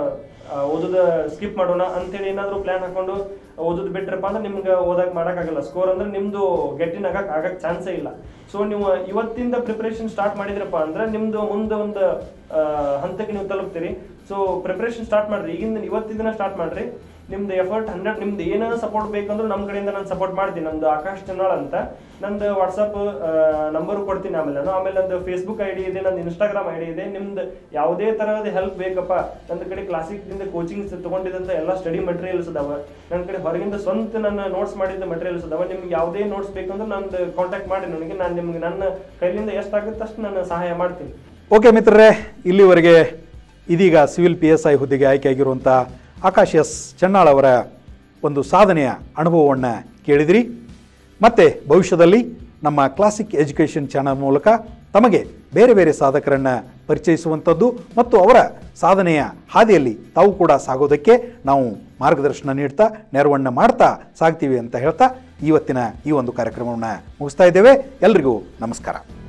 ಆ, ಓದೋದ ಸ್ಕಿಪ್ ಮಾಡೋಣ ಅಂತೇಳಿ ಏನಾದ್ರು ಪ್ಲಾನ್ ಹಾಕೊಂಡು ಓದೋದು ಬಿಟ್ರಪ್ಪ ಅಂದ್ರೆ ನಿಮ್ಗೆ ಓದಕ್ ಮಾಡಕ್ಕಾಗಲ್ಲ ಸ್ಕೋರ್ ಅಂದ್ರೆ ನಿಮ್ದು ಗೆಟ್ಟಿನ ಆಗಕ್ ಆಗಕ್ ಚಾನ್ಸೇ ಇಲ್ಲ ಸೊ ನೀವು ಇವತ್ತಿಂದ ಪ್ರಿಪರೇಷನ್ ಸ್ಟಾರ್ಟ್ ಮಾಡಿದ್ರಪ್ಪ ಅಂದ್ರೆ ನಿಮ್ದು ಮುಂದೆ ಒಂದು ಆ, ಹಂತಕ್ಕೆ ನೀವು ತಲುಪ್ತೀರಿ ಸೊ ಪ್ರಿಪರೇಷನ್ ಸ್ಟಾರ್ಟ್ ಮಾಡ್ರಿ ಈಗಿಂದ ಇವತ್ತಿಂದ ಸ್ಟಾರ್ಟ್ ಮಾಡ್ರಿ ನಿಮ್ದು ಎಫರ್ಟ್ ಹಂಡ್ರೆಡ್ ನಿಮ್ದು ಏನಾರ ಸಪೋರ್ಟ್ ಬೇಕಂದ್ರೂ ನಮ್ಮ ಕಡೆಯಿಂದ ನಾನು ಸಪೋರ್ಟ್ ಮಾಡ್ತೀನಿ ನಂದು ಆಕಾಶ್ ಚನ್ನಾಳ್ ಅಂತ ನಂದು ವಾಟ್ಸಪ್ ನಂಬರ್ ಕೊಡ್ತೀನಿ ಆಮೇಲೆ ನಾನು ಆಮೇಲೆ ನಂದು ಫೇಸ್ಬುಕ್ ಐ ಡಿ ಇದೆ ನಂದು ಇನ್ಸ್ಟಾಗ್ರಾಮ್ ಐ ಡಿ ಇದೆ ನಿಮ್ದು ಯಾವುದೇ ತರಹದ ಹೆಲ್ಪ್ ಬೇಕಪ್ಪ ನನ್ನ ಕಡೆ ಕ್ಲಾಸಿಕ್ದಿಂದ ಕೋಚಿಂಗ್ ತಗೊಂಡಿದ್ದಂತ ಎಲ್ಲ ಸ್ಟಡಿ ಮಟೀರಿಯಲ್ಸ್ ಅದಾವ ನನ್ನ ಕಡೆ ಹೊರಗಿಂದ ಸ್ವಂತ ನನ್ನ ನೋಟ್ಸ್ ಮಾಡಿದ್ದ ಮಟೀರಿಯಲ್ಸ್ ಅದಾವ ನಿಮ್ಗೆ ಯಾವುದೇ ನೋಟ್ಸ್ ಬೇಕಂದ್ರೆ ನಂದು ಕಾಂಟ್ಯಾಕ್ಟ್ ಮಾಡಿ ನನಗೆ ನಾನು ನಿಮ್ಗೆ ನನ್ನ ಕೈಲಿಂದ ಎಷ್ಟಾಗುತ್ತೆ ಅಷ್ಟು ನಾನು ಸಹಾಯ ಮಾಡ್ತೀನಿ ಓಕೆ ಮಿತ್ರರೇ ಇಲ್ಲಿವರೆಗೆ ಇದೀಗ ಸಿವಿಲ್ ಪಿ ಎಸ್ ಐ ಹುದ್ದೆಗೆ ಆಯ್ಕೆಯಾಗಿರುವಂಥ ಆಕಾಶ್ ಎಸ್ ಚೆನ್ನಾಳ್ ಅವರ ಒಂದು ಸಾಧನೆಯ ಅನುಭವವನ್ನು ಕೇಳಿದಿರಿ ಮತ್ತೆ ಭವಿಷ್ಯದಲ್ಲಿ ನಮ್ಮ ಕ್ಲಾಸಿಕ್ ಎಜುಕೇಷನ್ ಚಾನಲ್ ಮೂಲಕ ತಮಗೆ ಬೇರೆ ಬೇರೆ ಸಾಧಕರನ್ನು ಪರಿಚಯಿಸುವಂಥದ್ದು ಮತ್ತು ಅವರ ಸಾಧನೆಯ ಹಾದಿಯಲ್ಲಿ ತಾವು ಕೂಡ ಸಾಗೋದಕ್ಕೆ ನಾವು ಮಾರ್ಗದರ್ಶನ ನೀಡ್ತಾ ನೆರವನ್ನು ಮಾಡ್ತಾ ಸಾಗ್ತೀವಿ ಅಂತ ಹೇಳ್ತಾ ಇವತ್ತಿನ ಈ ಒಂದು ಕಾರ್ಯಕ್ರಮವನ್ನು ಮುಗಿಸ್ತಾ ಇದ್ದೇವೆ ಎಲ್ರಿಗೂ ನಮಸ್ಕಾರ